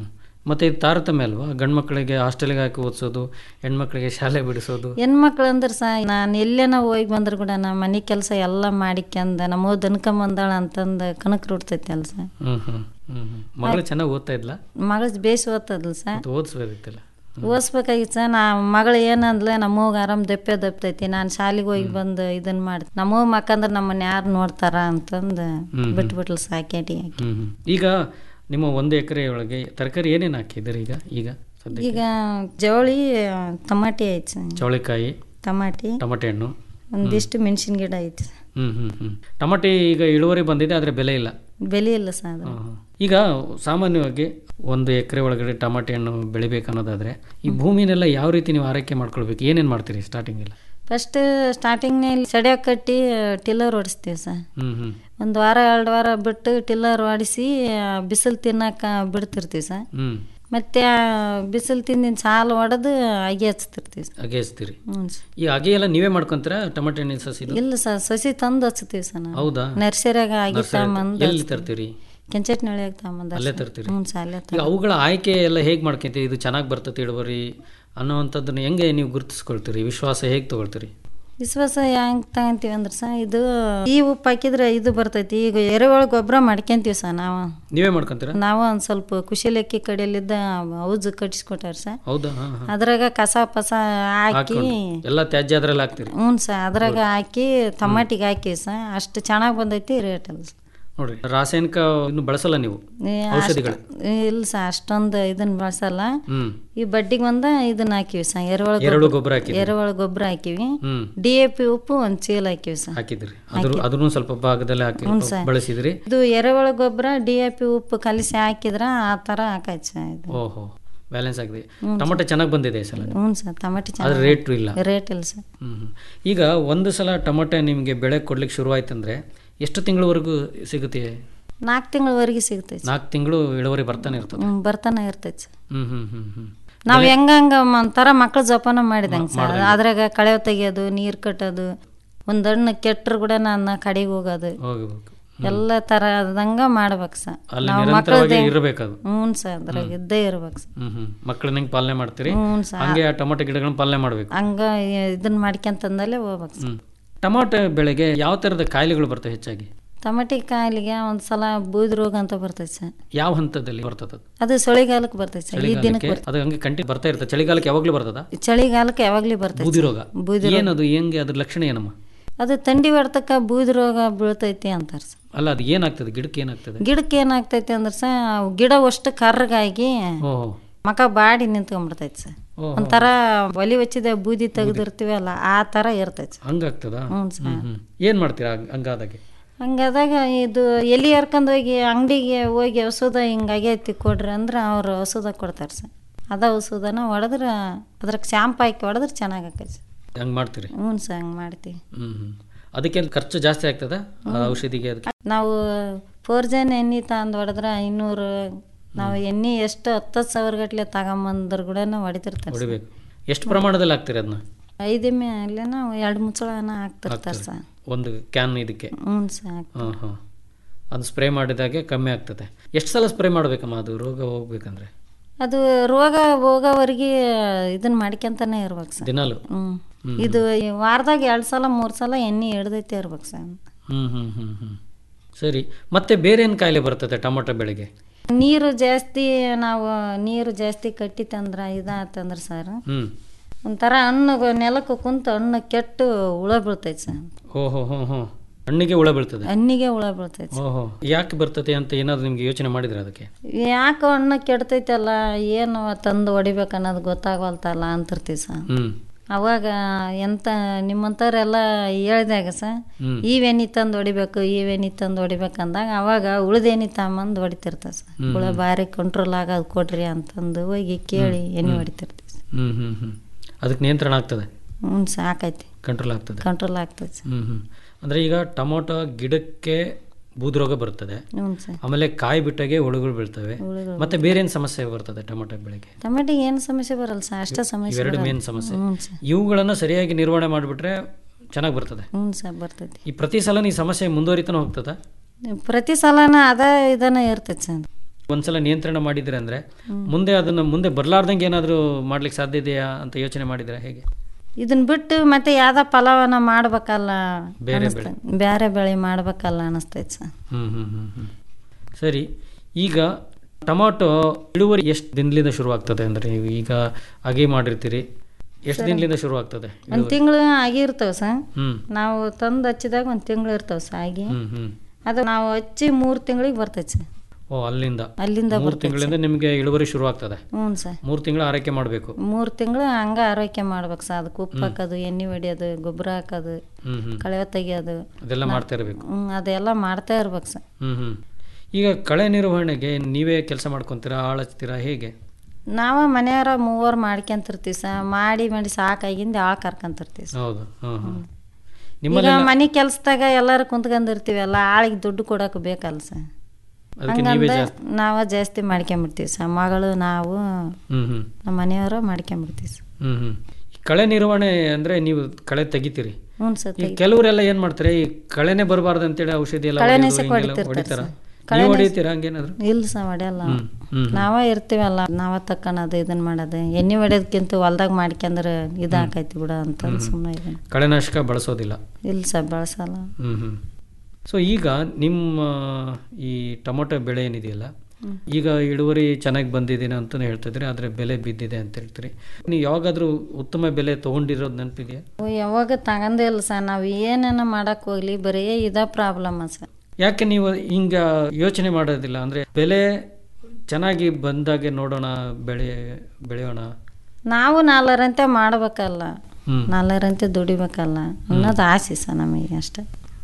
ಮತ್ತೆ ಇದು ತಾರತಮ್ಯ ಅಲ್ವಾ ಗಂಡು ಮಕ್ಕಳಿಗೆ ಹಾಸ್ಟೆಲ್ಗೆ ಹಾಕಿ ಓದಿಸೋದು ಹೆಣ್ಮಕ್ಳಿಗೆ ಶಾಲೆ ಬಿಡಿಸೋದು ಹೆಣ್ಮಕ್ಳು ಅಂದ್ರೆ ಸಹ ನಾನು ಎಲ್ಲೇನ ಹೋಗಿ ಬಂದ್ರು ಕೂಡ ನಾ ಮನೆ ಕೆಲಸ ಎಲ್ಲ ಮಾಡಿಕ್ಯಂದ ನಮ್ಮ ದನ್ಕೊಂಬಂದಾಳ ಅಂತಂದು ಕನಕ್ ರೂಡ್ತೈತಿ ಅಲ್ಲ ಸರ್ ಹ್ಮ್ ಹ್ಮ್ ಹ್ಮ್ ಹ್ಮ್ ಮಗಳು ಚೆನ್ನಾಗಿ ಓದ್ತಾ ಇದ್ಲ ಮಗಳು ಬೇಸ್ ಓದ್ತದಲ್ಲ ಸರ್ ಮತ್ತೆ ಓದಿಸ್ಬೇಕಿತ್ತಲ್ಲ ಓದಿಸ್ಬೇಕಾಗಿತ್ತು ಸರ್ ನಾ ಮಗಳು ಏನಂದ್ಲೆ ನಮ್ಮವ್ಗ ಆರಾಮ್ ದಪ್ಪೆ ದಪ್ತೈತಿ ನಾನು ಶಾಲೆಗೆ ಹೋಗಿ ಬಂದು ಇದನ್ನ ಮಾಡಿ ನಮ್ಮವ್ ಮಕ್ಕಂದ್ರೆ ನಮ್ಮನ್ನ ಯಾರು ನೋಡ್ತಾರ ಅಂತಂದು ಹ್ಮ್. ಬಿಟ್ಬಿಟ್ಲು ಸಾಕೇಟಿ ಹಾಕಿ ಹ್ಮ್ ಹ್ಮ್. ಈಗ ನಿಮ್ಮ ಒಂದು ಎಕರೆ ಒಳಗೆ ತರಕಾರಿ ಏನೇನು ಹಾಕಿದ್ದೀರಿ ಈಗ ಈಗ ಸದ್ಯ ಈಗ ಜವಳಿ ಟಮಾಟಿ ಐತಿ ಸರ್ ಚೌಳಿಕಾಯಿ ಟಮಾಟಿ ಟಮಾಟೆ ಹಣ್ಣು ಒಂದಿಷ್ಟು ಮೆಣಸಿನ ಗಿಡ ಐತಿ ಸರ್ ಹ್ಮ್ ಹ್ಮ್ ಹ್ಮ್ ಟಮಾಟೆ ಈಗ ಇಳುವರಿ ಬಂದಿದೆ ಆದರೆ ಬೆಲೆ ಇಲ್ಲ ಬೆಲೆ ಇಲ್ಲ ಸರ್ ಅದು ಹ್ಮ್, ಹ್ಮ್. ಈಗ ಸಾಮಾನ್ಯವಾಗಿ ಒಂದು ಎಕರೆ ಒಳಗಡೆ ಟಮಾಟೆ ಹಣ್ಣು ಬೆಳಿಬೇಕು ಅನ್ನೋದಾದ್ರೆ ಈ ಭೂಮಿನೆಲ್ಲ ಯಾವ ರೀತಿ ನೀವು ಆರೈಕೆ ಮಾಡ್ಕೊಳ್ಬೇಕು ಏನೇನು ಮಾಡ್ತೀರಿ ಸ್ಟಾರ್ಟಿಂಗ್ ಎಲ್ಲ ಫಸ್ಟ್ ಸ್ಟಾರ್ಟಿಂಗ್ನಲ್ಲಿ ಸಡ್ಯಾಕ್ ಕಟ್ಟಿ ಟಿಲ್ಲರ್ ಹೊಡಿಸ್ತೀವಿ ಸರ್ ಹ್ಮ್ ಹ್ಮ್ ಒಂದು ವಾರ ಎರಡು ವಾರ ಬಿಟ್ಟು ಟಿಲ್ಲರ್ ಹೊಡಿಸಿ ಬಿಸಿಲು ತಿನ್ನಕ ಬಿಡ್ತಿರ್ತೀವಿ ಸರ್ ಹ್ಮ್ ಮತ್ತೆ ಬಿಸಿಲು ತಿಂದಿನ ಸಾಲು ಹೊಡೆದು ಅಗಿ ಹಚ್ತಿರ್ತೀವಿ ಸರ್ ಅಗೆ ಹಚ್ತೀರಿ ಹ್ಞೂ ಸರ್ ಈ ಅಗೆ ಎಲ್ಲ ನೀವೇ ಮಾಡ್ಕೊಂತೀರಾ ಟಮಾಟೆ ಹಣ್ಣಿನ ಸಸಿದು ಇಲ್ಲ ಸರ್ ಸಸಿ ತಂದು ಹಚ್ತೀವಿ ಸರ್ ನಾವು ಹೌದಾ ನರ್ಸರಿಯಾಗ ಆಗಿ ನರ್ಸರಿ- ತಗೊಂಬಂದು ಎಲ್ಲಿ ತರ್ತೀರಿ ಕೆಂಚಟ್ನಳ್ಳಿಯಾಗ ತಗೊಂಬಂದ ಅಲ್ಲೇ ತರ್ತೀರಿ ಹ್ಞೂ ಸರ್ ಅಲ್ಲೇ ಈಗ ಅವುಗಳ ಆಯ್ಕೆ ಎಲ್ಲ ಹೇಗೆ ಮಾಡ್ಕೊಂತೀರಿ ಇದು ಚೆನ್ನಾಗಿ ಬರ್ತದೆ ಇಳುವರಿ ಅನ್ನೋವಂಥದ್ದನ್ನ ಹೆಂಗೆ ನೀವು ಗುರುತಿಸ್ಕೊಳ್ತೀರಿ ವಿಶ್ವಾಸ ಹೇಗೆ ತಗೊಳ್ತೀರಿ ವಿಶ್ವಾಸ ಹೆಂಗ್ ತಗೊಂತೀವಿ ಅಂದ್ರೆ ಸರ್ ಇದು ಈ ಉಪ್ಪು ಹಾಕಿದ್ರೆ ಇದು ಬರ್ತೈತಿ ಈಗ ಎರೆಹುಳ ಗೊಬ್ಬರ ಮಾಡ್ಕೊಂತೀವಿ ಸರ್ ನಾವು ನೀವೇ ಮಾಡ್ಕೊಂತೀರಾ ನಾವು ಒಂದು ಸ್ವಲ್ಪ ಕುಶಲಕ್ಕಿ ಕಡೆಯಲ್ಲಿದ್ದ ಔಜ್ ಕಟ್ಟಿಸ್ಕೊಟ್ಟಾರ ಸರ್ ಹೌದಾ ಹಾಂ ಹಾಂ ಅದ್ರಾಗ ಕಸ ಪಸ ಹಾಕಿ ಹಾಕೊಂಡು ಎಲ್ಲ ತ್ಯಾಜ್ಯ ಅದ್ರಲ್ಲಿ ಹಾಕ್ತೀರಿ ಹ್ಞೂ ಸರ್ ಅದ್ರಾಗ ಹಾಕಿ ಟಮಾಟಿಗೆ ಹಾಕಿ ಸರ್ ಅಷ್ಟು ಚೆನ್ನಾಗಿ ಬಂದೈತಿ ರೇಟ್ ಅಲ್ಲ ಸರ್ ನೋಡ್ರಿ ರಾಸಾಯನಿಕ ಇನ್ನು ಬಳಸಲ್ಲ ನೀವು ಈ ಔಷಧಿಗಳು ಅಷ್ಟ್- ಇಲ್ಲ ಸರ್ ಅಷ್ಟೊಂದು ಇದನ್ನ ಬಳಸಲ್ಲ ಹ್ಮ್ ಈ ಬಡ್ಡಿಗೆ ಒಂದ ಇದನ್ನ ಹಾಕಿವಿ ಸರ್ ಎರೆಹುಳ ಎರೆಹುಳ ಗೊಬ್ಬರ ಹಾಕಿದ್ರಿ? ಎರೆಹುಳ ಗೊಬ್ಬರ ಹಾಕಿವಿ ಹ್ಮ್ ಡಿ ಎ ಪಿ ಉಪ್ಪು ಒಂದು ಚೀಲ ಹಾಕಿವಿ ಸರ್ ಹಾಕಿದ್ರಿ ಅದ್ರ ಅದನ್ನು ಸ್ವಲ್ಪ ಭಾಗದಲ್ಲಿ ಹಾಕಿ ಹ್ಞೂ ಸರ್. ಬಳಸಿದ್ರಿ ಇದು ಎರೆಹುಳ ಗೊಬ್ಬರ ಡಿ ಎ ಪಿ ಉಪ್ಪು ಕಲಿಸಿ ಹಾಕಿದ್ರ ಆ ಥರ ಹಾಕಾಯ್ತು ಸರ್ ಇದು ಓಹೋ ಬ್ಯಾಲೆನ್ಸ್ ಆಗಿದೆ ಟೊಮೆಟೊ ಚೆನ್ನಾಗಿ ಬಂದಿದೆ ಈ ಸಲ ಹ್ಞೂ ಸರ್ ಟಮಾಟಿ ಆದ್ರೆ ರೇಟ್ ಇಲ್ಲ ರೇಟ್ ಇಲ್ಲ ಸರ್ ಹ್ಮ್ ಹ್ಮ್. ಈಗ ಒಂದು ಸಲ ಟೊಮೆಟೊ ನಿಮಗೆ ಬೆಳೆ ಕೊಡ್ಲಿಕ್ಕೆ ಶುರುವಾಯ್ತಂದ್ರೆ ಎಷ್ಟು ತಿಂಗಳವರೆಗೂ ಸಿಗುತ್ತೆ ನಾಲ್ಕು ತಿಂಗಳವರೆಗೆ ಸಿಗ್ತೈತೆ ಸರ್. ನಾಲ್ಕು ತಿಂಗಳು ಇಳುವರಿ ಬರ್ತಾನೆ ಇರ್ತದೆ ಹ್ಮ್ ಬರ್ತಾನೆ ಇರ್ತೈತೆ ಸರ್ ಹ್ಮ್ ಹ್ಮ್ ಹ್ಮ್ ಹ್ಮ್ ನಾವು ಹೆಂಗಂಗ ಒಂಥರ ಮಕ್ಳು ಜೋಪಾನ ಮಾಡಿದಂಗೆ ಸರ್ ಅದ್ರಾಗ ಕಳೆ ತೆಗಿಯೋದು ನೀರು ಕಟ್ಟೋದು ಒಂದು ಹಣ್ಣು ಕೆಟ್ಟರು ಕೂಡ ನನ್ನ ಕಡೆಗೆ ಹೋಗೋದು ಹೋಗ್ಬೇಕು ಎಲ್ಲ ಥರದಂಗ ಮಾಡ್ಬೇಕು ಸರ್ ಅಲ್ಲಿ ನಾವು ನಿರಂತರವಾಗಿ ಮಕ್ಕಳದೇ ಇರ್ಬೇಕದು. ಹ್ಞೂ ಸರ್ ಅದ್ರಾಗ ಇದ್ದೇ ಇರ್ಬೇಕು ಸರ್ ಹ್ಮ್ ಹ್ಮ್ ಮಕ್ಕಳನ್ನ ಹೆಂಗೆ ಪಾಲನೆ ಮಾಡ್ತೀರಿ ಹ್ಞೂ ಸರ್. ಹಂಗೆ ಆ ಟೊಮೆಟೊ ಗಿಡಗಳನ್ನ ಪಾಲನೆ ಮಾಡ್ಬೇಕು ಹಂಗ ಇದನ್ನ ಮಾಡ್ಕೊಂತಂದಲ್ಲೇ ಹೋಗ್ಬೇಕು ಸರ್ ಹ್ಮ್ ಟೊಮಾಟೊ ಬೆಳೆಗೆ ಯಾವ ಥರದ ಕಾಯಿಲೆಗಳು ಬರ್ತವೆ ಹೆಚ್ಚಾಗಿ ಟಮಾಟಿ ಕಾಯಿಲೆಗೆ ಒಂದು ಸಲ ಬೂದಿ ರೋಗ ಅಂತ ಬರ್ತೈತೆ ಸರ್ ಯಾವ ಹಂತದಲ್ಲಿ ಬರ್ತದೆ ಅದು? ಅದು ಚಳಿಗಾಲಕ್ಕೆ ಬರ್ತೈತೆ ಸರ್ ಈ ದಿನಕ್ಕೆ ಚಳಿಗಾಲಕ್ಕೆ ಬರ್ತೈತೆ ಅದು ಹಂಗೆ ಕಂಟಿ ಬರ್ತಾ ಇರ್ತದೆ ಚಳಿಗಾಲಕ್ಕೆ ಯಾವಾಗಲೂ ಬರ್ತದ ಚಳಿಗಾಲಕ್ಕೆ ಯಾವಾಗಲೂ ಬರ್ತೈತೆ ಬೂದಿ ಸರ್. ರೋಗ ಬೂದಿ ರೋಗ ಏನದು ಹೆಂಗೆ ಅದ್ರ ಲಕ್ಷಣ ಏನಮ್ಮ ಅದು ಥಂಡಿ ಹೊಡ್ತಕ್ಕ ಬೂದಿ ರೋಗ ಬೀಳ್ತೈತಿ ಅಂತಾರೆ ಸರ್ ಅಲ್ಲ ಅದು ಏನಾಗ್ತದೆ ಗಿಡಕ್ಕೆ ಏನಾಗ್ತದೆ ಗಿಡಕ್ಕೆ ಏನಾಗ್ತೈತಿ ಅಂದ್ರೆ ಸರ್ ಗಿಡ ಅಷ್ಟು ಕರ್ರಗಾಗಿ ಓಹೋ ಮಕ ಬಾಡಿ ನಿಂತ್ಕೊಂಡ್ಬಿಡ್ತೈತಿ ಸರ್ ಓಹೋ. ಒಂಥರ ಒಲಿ ಹಚ್ಚಿದ ಬೂದಿ ತೆಗೆದಿರ್ತೀವಲ್ಲ ಆ ಥರ ಇರ್ತೈತಿ ಸರ್ ಹಂಗಾಗ್ತದಾ ಹ್ಞೂ ಸರ್. ಹ್ಮ್ ಹ್ಮ್ ಏನ್ ಮಾಡ್ತೀರಾ ಹಂಗ್- ಹಂಗಾದಾಗೆ ಹಂಗಾದಾಗ ಇದು ಎಲ್ಲಿ ಹರ್ಕೊಂಡು ಹೋಗಿ ಅಂಗಡಿಗೆ ಹೋಗಿ ಔಷಧ ಹಿಂಗಾಗೈತಿ ಕೊಡ್ರಿ ಅಂದ್ರೆ ಅವ್ರು ಔಷಧ ಕೊಡ್ತಾರೆ ಸರ್ ಅದ ಔಷಧನ ಹೊಡೆದ್ರೆ ಅದ್ರಾಗ ಶಾಂಪು ಹಾಕಿ ಹೊಡೆದ್ರೆ ಚೆನ್ನಾಗಿ ಆಕೈತಿ ಸರ್ ಹಂಗ್ ಮಾಡ್ತೀರಿ ಹ್ಞೂ ಸರ್ ಹಂಗೆ ಮಾಡ್ತೀವಿ ಹ್ಮ್ ಹ್ಮ್ ಅದಕ್ಕೆ ಖರ್ಚು ಜಾಸ್ತಿ ಆಗ್ತದ ಆ ಔಷಧಿಗೆ ಅದಕ್ಕೆ ನಾವು ಫೋರ್ಜನ್ ಎಣ್ಣೆ ತಂದು ಹೊಡೆದ್ರೆ ಐನೂರು ನಾವು ಎಣ್ಣೆ ಎಷ್ಟು ಹತ್ತು ಸಾವಿರ ಗಟ್ಲೆ ತಗೊಂಬಂದ್ರೆ ಕೂಡ ಹೊಡಿತಿರ್ತಾರೆ ಸರ್. ಹೊಡಿಬೇಕು ಎಷ್ಟು ಪ್ರಮಾಣದಲ್ಲಿ ಹಾಕ್ತೀರಿ ಅದನ್ನ ಐದು ಎಮ್ಮೆ ಅಲ್ಲೇನ ಎರಡು ಮುಚ್ಚಳನ ಹಾಕ್ತಿರ್ತಾರೆ ಸರ್ ಒಂದು ಕ್ಯಾನ್ ಇದಕ್ಕೆ ಹ್ಞೂ ಸರ್ ಹಾಂ ಹಾಂ ಅದು ಸ್ಪ್ರೇ ಮಾಡಿದಾಗೆ ಕಮ್ಮಿ ಆಗ್ತದೆ ಎಷ್ಟು ಸಲ ಸ್ಪ್ರೇ ಮಾಡ್ಬೇಕಮ್ಮ ಅದು ರೋಗ ಹೋಗ್ಬೇಕಂದ್ರೆ ಅದು ರೋಗ ಹೋಗೋವರೆಗೆ ಇದನ್ನ ಮಾಡ್ಕೊಂತಾನೆ ಇರ್ಬೇಕು ಸರ್ ದಿನಾಲು ಹ್ಞೂ ಹ್ಮ್. ಇದು ಈ ವಾರದಾಗ ಎರಡು ಸಲ ಮೂರು ಸಲ ಎಣ್ಣೆ ಹಿಡ್ದೈತೆ ಇರ್ಬೇಕು ಸರ್ ಹ್ಮ್ ಹ್ಮ್ ಹ್ಮ್ ಹ್ಮ್ ಸರಿ ಮತ್ತೆ ಬೇರೆ ಏನು ಕಾಯಿಲೆ ಬರ್ತದೆ ಟೊಮೊಟೊ ಬೆಳೆಗೆ ನೀರು ಜಾಸ್ತಿ ನಾವು ನೀರು ಜಾಸ್ತಿ ಕಟ್ಟಿತಂದ್ರೆ ಇದಾತಂದ್ರೆ ಸರ್ ಹ್ಮ್ ಒಂಥರ ಹಣ್ಣು ನೆಲಕ್ಕೆ ಕುಂತು ಹಣ್ಣು ಕೆಟ್ಟು ಹುಳ ಬೀಳ್ತೈತೆ ಸರ್ ಓಹೋ ಹೋ ಹೋ ಹಣ್ಣಿಗೆ ಹುಳ ಬೀಳ್ತದೆ ಹಣ್ಣಿಗೆ ಹುಳ ಬೀಳ್ತೈತೆ ಓಹೋ ಯಾಕೆ ಬರ್ತದೆ ಅಂತ ಏನಾದ್ರು ನಿಮ್ಗೆ ಯೋಚನೆ ಮಾಡಿದ್ರೆ ಅದಕ್ಕೆ ಯಾಕೆ ಹಣ್ಣು ಕೆಡ್ತೈತಲ್ಲ ಏನು ತಂದು ಹೊಡಿಬೇಕು ಅನ್ನೋದು ಗೊತ್ತಾಗವಲ್ತಲ್ಲ ಅಂತಿರ್ತೀವಿ ಸರ್ ಹ್ಮ್ ಅವಾಗ ಎಂತ ನಿಮ್ಮಂಥವ್ರೆಲ್ಲ ಹೇಳ್ದಾಗ ಸರ್ ಹ್ಮ್. ಇವೆಣ್ಣೆ ತಂದು ಹೊಡಿಬೇಕು ಇವೆಣ್ಣೆ ತಂದು ಹೊಡಿಬೇಕು ಅಂದಾಗ ಅವಾಗ ಉಳ್ದೆಣ್ಣೆ ತಗೊಂಬಂದು ಹೊಡಿತಿರ್ತಾರೆ ಸರ್ ಹ್ಮ್. ಹುಳ ಭಾರಿ ಕಂಟ್ರೋಲ್ ಆಗೋದು ಕೊಡ್ರಿ ಅಂತಂದು ಹೋಗಿ ಕೇಳಿ ಎಣ್ಣೆ ಹೊಡಿತಿರ್ತೀವಿ ಸರ್ ಹ್ಮ್ ಹ್ಮ್ ಹ್ಮ್ ಅದಕ್ಕೆ ನಿಯಂತ್ರಣ ಆಗ್ತದೆ ಹ್ಞೂ ಸಾಕೈತಿ ಕಂಟ್ರೋಲ್ ಆಗ್ತದೆ ಕಂಟ್ರೋಲ್ ಆಗ್ತೈತೆ ಸರ್ ಹ್ಮ್ ಹ್ಮ್ ಅಂದ್ರೆ ಈಗ ಟೊಮೊಟೊ ಗಿಡಕ್ಕೆ ಬೂದ್ರೋಗ ಬರ್ತದೆ ಹ್ಞೂ ಸರ್ ಆಮೇಲೆ ಕಾಯಿ ಬಿಟ್ಟಾಗೆ ಹುಳುಗಳು ಬೀಳ್ತವೆ ಹುಳುಗಳು ಮತ್ತೆ ಬೇರೆ ಏನು ಸಮಸ್ಯೆ ಬರ್ತದೆ ಟೊಮೊಟೊ ಬೆಳೆಗೆ ಟೊಮೆಟಿಗೆ ಏನು ಸಮಸ್ಯೆ ಬರಲ್ಲ ಸರ್ ಅಷ್ಟೇ ಸಮಸ್ಯೆ ಇವೆರಡು ಬರಲ್ಲ. ಮೇನ್ ಸಮಸ್ಯೆ ಹ್ಞೂ ಸರ್ ಇವುಗಳನ್ನು ಸರಿಯಾಗಿ ನಿರ್ವಹಣೆ ಮಾಡಿಬಿಟ್ರೆ ಚೆನ್ನಾಗಿ ಬರ್ತದೆ ಹ್ಞೂ ಸರ್ ಬರ್ತೈತಿ ಈ ಪ್ರತಿ ಸಲ ಈ ಸಮಸ್ಯೆ ಮುಂದುವರಿತಾನೆ ಹೋಗ್ತದ ಪ್ರತಿ ಸಲನ ಅದ ಇದನ್ನ ಇರ್ತೈತೆ ಸರ್ ಒಂದ್ಸಲ ನಿಯಂತ್ರಣ ಮಾಡಿದ್ರೆ ಅಂದ್ರೆ ಮುಂದೆ ಅದನ್ನ ಮುಂದೆ ಬರ್ಲಾರ್ದಂಗೆ ಏನಾದರೂ ಮಾಡ್ಲಿಕ್ಕೆ ಸಾಧ್ಯ ಇದೆಯಾ ಅಂತ ಯೋಚನೆ ಮಾಡಿದ್ರೆ ಹೇಗೆ ಇದನ್ನ ಬಿಟ್ಟು ಮತ್ತೆ ಯಾವ್ದ ಫಲವನ್ನ ಮಾಡ್ಬೇಕಲ್ಲ ಬೇರೆ ಅನಿಸ್ತ ಬೇರೆ ಬೆಳೆ ಮಾಡ್ಬೇಕಲ್ಲ ಅನಿಸ್ತೈತೆ ಸರ್ ಹ್ಮ್ ಹ್ಮ್ ಹ್ಮ್ ಹ್ಮ್ ಸರಿ ಈಗ ಟೊಮಾಟೊ ಇಳುವರಿ ಎಷ್ಟು ದಿನದಿಂದ ಶುರುವಾಗ್ತದೆ ಅಂದ್ರೆ ನೀವು ಈಗ ಅಗಿ ಮಾಡಿರ್ತೀರಿ ಎಷ್ಟು ದಿನದಿಂದ ಶುರುವಾಗ್ತದೆ ಒಂದು ತಿಂಗಳು ಆಗಿರ್ತಾವ ಸರ್ ಹ್ಮ್ ನಾವು ತಂದು ಹಚ್ಚಿದಾಗ ಒಂದು ತಿಂಗಳು ಇರ್ತಾವ ಸರ್ ಆಗಿ ಹ್ಮ್ ಹ್ಮ್ ಅದು ನಾವು ಹಚ್ಚಿ ಮೂರು ತಿಂಗಳಿಗೆ ಬರ್ತೈತೆ ಸರ್ ಓ ಅಲ್ಲಿಂದ ಅಲ್ಲಿಂದ ಮೂರು ಬರ್ತೈತೆ ತಿಂಗಳಿಂದ ನಿಮಗೆ ಇಳುವರಿ ಶುರುವಾಗ್ತದೆ ಹ್ಞೂ ಸರ್ ಮೂರು ತಿಂಗಳು ಆರೈಕೆ ಮಾಡಬೇಕು ಮೂರು ತಿಂಗಳು ಹಂಗ ಆರೈಕೆ ಮಾಡ್ಬೇಕು ಸರ್ ಅದಕ್ಕೆ ಉಪ್ಪು ಹಾಕೋದು ಎಣ್ಣೆ ಹೊಡಿಯೋದು ಗೊಬ್ಬರ ಹಾಕೋದು ಹ್ಮ್ ಹ್ಮ್ ಕಳೆ ತೆಗಿಯೋದು ಅದೆಲ್ಲ ಮಾಡ್ತಾ ಇರಬೇಕು ಹ್ಞೂ ಅದೆಲ್ಲ ಮಾಡ್ತಾ ಇರ್ಬೇಕು ಸರ್ ಹ್ಮ್ ಹ್ಮ್ ಈಗ ಕಳೆ ನಿರ್ವಹಣೆಗೆ ನೀವೇ ಕೆಲಸ ಮಾಡ್ಕೊಂತೀರಾ ಆಳ್ ಹಚ್ತೀರಾ ಹೇಗೆ ನಾವ ಮನೆಯವರ ಮೂವರು ಮಾಡ್ಕೊಂತಿರ್ತೀವಿ ಸರ್ ಮಾಡಿ ಮಾಡಿ ಸಾಕಾಗಿಂದ ಆಳ್ ಕರ್ಕೊಂತಿರ್ತೀವಿ ಸರ್ ಹೌದು ಹ್ಮ್ ಹ್ಮ್ ಈಗ ನಿಮ್ಮಲ್ಲಿ ಮನೆ ಕೆಲ್ಸದಾಗ ಎಲ್ಲರೂ ಕುಂತ್ಕೊಂಡಿರ್ತೀವಲ್ಲ ಆಳಿಗೆ ದುಡ್ಡು ಕೊಡಕ್ಕೆ ಬೇಕಲ್ಲ ಸರ್ ಅದಕ್ಕೆ ನೀವೇ ಹಂಗಂದ ಜಾಸ್ತಿ ನಾವ ಜಾಸ್ತಿ ಮಾಡ್ಕೊಂಬಿಡ್ತೀವಿ ಸರ್ ಮಗಳು ನಾವು ಹ್ಮ್ ಹ್ಮ್ ನಮ್ಮ ಮನೆಯವರು ಮಾಡ್ಕೊಂಬಿಡ್ತೀವಿ ಸರ್ ಹ್ಮ್ ಹ್ಮ್ ಈ ಕಳೆ ನಿರ್ವಹಣೆ ಅಂದ್ರೆ ನೀವು ಕಳೆ ತೆಗಿತೀರಿ ಹ್ಞೂ ಸರ್ ಈ ಕೆಲವರೆಲ್ಲ ಏನ್ ಮಾಡ್ತಾರೆ ಈ ಕಳೆನೆ ಬರಬಾರ್ದು ಅಂತೇಳಿ ಔಷಧಿ ಎಲ್ಲ ಕಳೆ ಹೊಡೆಯೋದು, ನೆಸಕ್ಕೆ ಹಿಂಗೆಲ್ಲ ಹೊಡಿತಿರ್ತಾರೆ ಹೊಡಿತಾರ ಸರ್. ನೀವು ಕಳೆ ಹೊಡಿತೀರಾ ಹಂಗೇನಾದ್ರು ಇಲ್ಲ ಸರ್ ಹೊಡೆಯಲ್ಲ ಹ್ಮ್ ಹ್ಮ್ ನಾವ ಇರ್ತೀವಲ್ಲ ನಾವ ತಕ್ಕಣದು ಇದನ್ನ ಮಾಡೋದು ಎಣ್ಣೆ ಹೊಡೆಯೋದಕ್ಕಿಂತ ಹೊಲ್ದಾಗ ಮಾಡ್ಕೊಂಡ್ರೆ ಇದಾಕೈತಿ ಬಿಡ ಅಂತ ಸುಮ್ಮನೆ ಇದನ್ನ ಕಳೆನಾಶಕ ಬಳಸೋದಿಲ್ಲ ಇಲ್ಲ ಸರ್ ಬಳಸಲ್ಲ ಹ್ಮ್ ಹ್ಮ್ ಸೊ ಈಗ ನಿಮ್ಮ ಈ ಟೊಮೊಟೊ ಬೆಳೆ ಏನಿದೆಯಲ್ಲ ಈಗ ಇಳುವರಿ ಚೆನ್ನಾಗಿ ಬಂದಿದ್ದೀನಿ ಅಂತ ಹೇಳ್ತಿದ್ರಿ ಆದರೆ ಬೆಲೆ ಬಿದ್ದಿದೆ ಅಂತ ಹೇಳ್ತೀರಿ ನೀವು ಯಾವಾಗಾದ್ರೂ ಉತ್ತಮ ಬೆಲೆ ತೊಗೊಂಡಿರೋದು ನೆನಪಿದೆಯಾ ಅವು ಯಾವಾಗ ತಗೊಂಡೇ ಇಲ್ಲ ಸರ್ ನಾವು ಏನೇನ ಮಾಡಕ್ ಹೋಗ್ಲಿ ಬರೀ ಇದ ಪ್ರಾಬ್ಲಮ್ ಸರ್ ಯಾಕೆ ನೀವು ಹಿಂಗ ಯೋಚನೆ ಮಾಡೋದಿಲ್ಲ ಅಂದ್ರೆ ಬೆಲೆ ಚೆನ್ನಾಗಿ ಬಂದಾಗೆ ನೋಡೋಣ ಬೆಳೆ ಬೆಳೆಯೋಣ ನಾವು ನಾಲ್ಕರಂತೆ ಮಾಡ್ಬೇಕಲ್ಲ ಹ್ಮ್. ನಾಲ್ಕರಂತೆ ದುಡಿಬೇಕಲ್ಲ ಅನ್ನೋದು ಆಸೆ ಸರ್ ನಮಗೆ ಅಷ್ಟೆ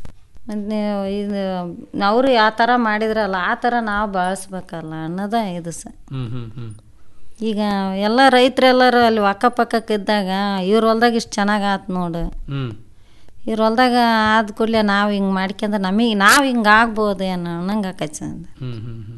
ಮತ್ತೆ ಇದು ಅವರು ಯಾವ ಥರ ಮಾಡಿದ್ರಲ್ಲ ಆ ಥರ ನಾವು ಬಳಸ್ಬೇಕಲ್ಲ ಅನ್ನೋದ ಇದು ಸರ್ ಹ್ಮ್ ಹ್ಮ್ ಹ್ಮ್ ಈಗ ಎಲ್ಲ ರೈತರೆಲ್ಲರೂ ಅಲ್ಲಿ ಅಕ್ಕಪಕ್ಕಕ್ಕಿದ್ದಾಗ ಇವ್ರ ಹೊಲ್ದಾಗ ಇಷ್ಟು ಚೆನ್ನಾಗಿ ಆತು ನೋಡು ಹ್ಮ್ ಇವ್ರ ಹೊಲ್ದಾಗ ಆದ ಕೂಡಲೇ ನಾವು ಹಿಂಗೆ ಮಾಡ್ಕೊಂಡ್ರೆ ನಮಗೆ ನಾವು ಹಿಂಗೆ ಆಗ್ಬೋದು ಏನೋ ಅನ್ನಂಗೆ ಆಕೈತೆ ಸರ್ ಹ್ಮ್ ಹ್ಮ್ ಹ್ಮ್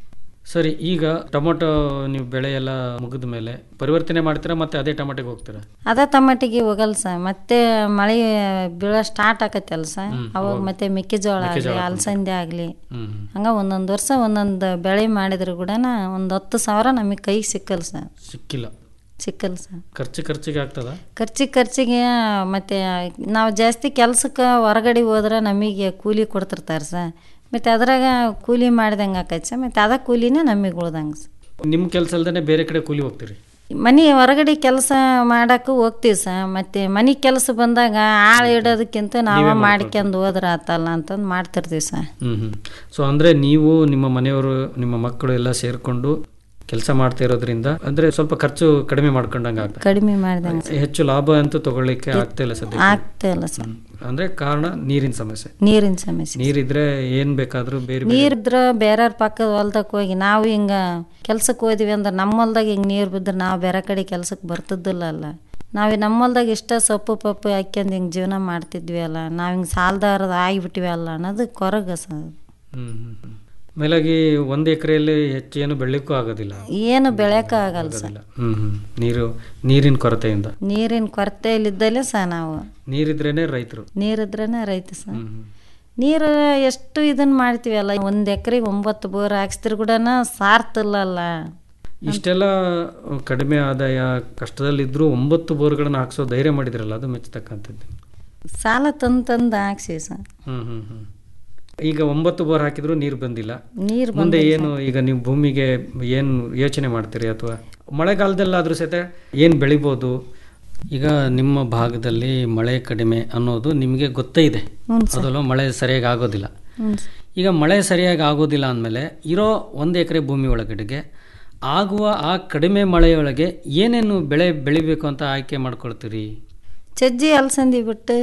ಸರಿ ಈಗ ಟೊಮೊಟೊ ನೀವು ಬೆಳೆ ಎಲ್ಲ ಮುಗಿದ ಮೇಲೆ ಪರಿವರ್ತನೆ ಮಾಡ್ತೀರಾ ಮತ್ತೆ ಅದೇ ಟೊಮೊಟೊಗೆ ಹೋಗ್ತೀರಾ ಅದ ಟಮಾಟಿಗೆ ಹೋಗಲ್ಲ ಸರ್ ಮತ್ತೆ ಮಳೆ ಬೀಳೋ ಸ್ಟಾರ್ಟ್ ಆಕೈತಲ್ಲ ಸರ್ ಅವಾಗ ಮತ್ತೆ ಮೆಕ್ಕೆಜೋಳ ಆಗಲಿ ಅಲಸಂದೆ ಆಗಲಿ ಹ್ಮ್ ಹ್ಮ್ ಹಂಗ ಒಂದೊಂದು ವರ್ಷ ಒಂದೊಂದು ಬೆಳೆ ಮಾಡಿದ್ರು ಕೂಡ ಒಂದು ಹತ್ತು ಸಾವಿರ ನಮಗೆ ಕೈಗೆ ಸಿಕ್ಕಲ್ಲ ಸರ್ ಸಿಕ್ಕಿಲ್ಲ ಸಿಕ್ಕಲ್ಲ ಸರ್ ಖರ್ಚು ಖರ್ಚಿಗೆ ಆಗ್ತದ ಖರ್ಚಿಗೆ ಖರ್ಚಿಗೆ ಮತ್ತೆ ನಾವು ಜಾಸ್ತಿ ಕೆಲ್ಸಕ್ಕೆ ಹೊರಗಡೆ ಹೋದ್ರೆ ನಮಗೆ ಕೂಲಿ ಕೊಡ್ತಿರ್ತಾರೆ ಸರ್ ಮತ್ತು ಅದ್ರಾಗ ಕೂಲಿ ಮಾಡ್ದಂಗೆ ಆಕೈತೆ ಸರ್ ಮತ್ತು ಅದ ಕೂಲಿನೇ ನಮಗೆ ಉಳ್ದಂಗೆ ಸರ್ ನಿಮ್ಮ ಕೆಲಸ ಅಲ್ದೇ ಬೇರೆ ಕಡೆ ಕೂಲಿ ಹೋಗ್ತೀರಿ ಮನೆ ಹೊರಗಡೆ ಕೆಲಸ ಮಾಡಕ್ಕೆ ಹೋಗ್ತೀವಿ ಸರ್ ಮತ್ತೆ ಮನೆ ಕೆಲಸ ಬಂದಾಗ ಆಳು ಇಡೋದಕ್ಕಿಂತ ನಾವೇ ಮಾಡ್ಕೊಂಡು ಹೋದ್ರೆ ಆತಲ್ಲ ಅಂತಂದು ಮಾಡ್ತಿರ್ತೀವಿ ಸರ್ ಹ್ಮ್ ಹ್ಮ್ ಸೊ ಅಂದ್ರೆ ನೀವು ನಿಮ್ಮ ಮನೆಯವರು ನಿಮ್ಮ ಮಕ್ಕಳು ಎಲ್ಲ ಸೇರ್ಕೊಂಡು ಕೆಲಸ ಮಾಡ್ತಾ ಇರೋದ್ರಿಂದ ಅಂದ್ರೆ ಸ್ವಲ್ಪ ಖರ್ಚು ಕಡಿಮೆ ಮಾಡ್ಕೊಂಡಂಗೆ ಆಗ್ತದೆ ಕಡಿಮೆ ಮಾಡ್ದಂಗೆ ಹೆಚ್ಚು ಲಾಭ ಅಂತೂ ತಗೊಳ್ಳಿಕ್ಕೆ ಆಗ್ತಾ ಇಲ್ಲ ಸದ್ಯ ಆಗ್ತಾ ಇಲ್ಲ ಸರ್ ಅಂದ್ರೆ ಕಾರಣ ನೀರಿನ ಸಮಸ್ಯೆ ನೀರಿನ ಸಮಸ್ಯೆ ನೀರಿದ್ರೆ ಏನ್ ಬೇಕಾದ್ರೂ ಬೇರೆ ಬೇರೆ ನೀರಿದ್ರ ಬೇರೆಯವ್ರ ಪಕ್ಕದ ಹೊಲ್ದಕ್ಕೆ ಹೋಗಿ ನಾವು ಹಿಂಗೆ ಕೆಲ್ಸಕ್ಕೆ ಹೋದ್ವಿ ಅಂದ್ರೆ ನಮ್ಮ ಹೊಲ್ದಾಗ ಹಿಂಗೆ ನೀರು ಬಿದ್ದರೆ ನಾವು ಬೇರೆ ಕಡೆ ಕೆಲ್ಸಕ್ಕೆ ಬರ್ತಿದ್ದಿಲ್ಲ ಅಲ್ಲ ನಾವು ನಮ್ಮ ಹೊಲ್ದಾಗ ಇಷ್ಟ ಸೊಪ್ಪು ಪಪ್ಪು ಹಾಕ್ಯಂದು ಹಿಂಗೆ ಜೀವನ ಮಾಡ್ತಿದ್ವಿ ಅಲ್ಲ ನಾವು ಹಿಂಗೆ ಸಾಲದಾರದ ಆಗಿಬಿಟ್ಟಿವಿ ಅಲ್ಲ ಅನ್ನೋದು ಕೊರಗ ಸರ್ ಹ್ಮ್ ಹ್ಮ್ ಹ್ಮ್ ಮೇಲಾಗಿ ಒಂದ್ ಎಕರೆಯಲ್ಲಿ ಹೆಚ್ಚೇನು ಬೆಳಿಕ್ಕೂ ಆಗೋದಿಲ್ಲ ಏನು ಬೆಳೆಯೋಕೆ ಆಗಲ್ಲ ಸರ್ ಆಗೋದಿಲ್ಲ. ಹ್ಮ್ ಹ್ಮ್ ನೀರು ನೀರಿನ ಕೊರತೆಯಿಂದ ನೀರಿನ ಕೊರತೆಯಲ್ಲಿದ್ದಲೇ ಸಹ ನಾವು ನೀರಿದ್ರೇನೆ ರೈತರು ನೀರಿದ್ರೇನೆ ರೈತ ಸರ್ ಹ್ಮ್ ಹ್ಮ್. ನೀರು ಎಷ್ಟು ಇದನ್ನ ಮಾಡ್ತೀವಲ್ಲ ಒಂದು ಎಕರೆಗೆ ಒಂಬತ್ತು ಬೋರ್ ಹಾಕ್ಸಿದ್ರು ಕೂಡ ಸಾರ್ತಿಲ್ಲಲ್ಲ ಇಷ್ಟೆಲ್ಲ ಕಡಿಮೆ ಆದಾಯ ಕಷ್ಟದಲ್ಲಿದ್ರೂ ಒಂಬತ್ತು ಬೋರ್ಗಳನ್ನು ಹಾಕ್ಸೋ ಧೈರ್ಯ ಮಾಡಿದ್ರಲ್ಲ ಅದು ಮೆಚ್ಚತಕ್ಕಂಥದ್ದು ಸಾಲ ತಂದು ತಂದು ಹಾಕ್ಸಿ ಸರ್ ಹ್ಮ್ ಹ್ಮ್ ಹ್ಮ್ ಈಗ ಒಂಬತ್ತು ಬೋರ್ ಹಾಕಿದ್ರು ನೀರು ಬಂದಿಲ್ಲ ನೀರು ಮುಂದೆ ಏನು ಈಗ ನೀವು ಭೂಮಿಗೆ ಏನು ಯೋಚನೆ ಮಾಡ್ತೀರಿ ಅಥವಾ ಮಳೆಗಾಲದಲ್ಲಾದ್ರೂ ಸಹಿತ ಏನು ಬೆಳಿಬೋದು ಈಗ ನಿಮ್ಮ ಭಾಗದಲ್ಲಿ ಮಳೆ ಕಡಿಮೆ ಅನ್ನೋದು ನಿಮಗೆ ಗೊತ್ತೇ ಇದೆ ಹ್ಞೂ ಸರ್. ಅದಲ್ಲ ಮಳೆ ಸರಿಯಾಗಿ ಆಗೋದಿಲ್ಲ ಹ್ಞೂ ಸರ್. ಈಗ ಮಳೆ ಸರಿಯಾಗಿ ಆಗೋದಿಲ್ಲ ಅಂದಮೇಲೆ ಇರೋ ಒಂದು ಎಕರೆ ಭೂಮಿ ಒಳಗಡೆಗೆ ಆಗುವ ಆ ಕಡಿಮೆ ಮಳೆಯೊಳಗೆ ಏನೇನು ಬೆಳೆ ಬೆಳಿಬೇಕು ಅಂತ ಆಯ್ಕೆ ಮಾಡ್ಕೊಳ್ತೀರಿ ಚಜ್ಜಿ ಅಲಸಂದಿ ಬಿಟ್ಟು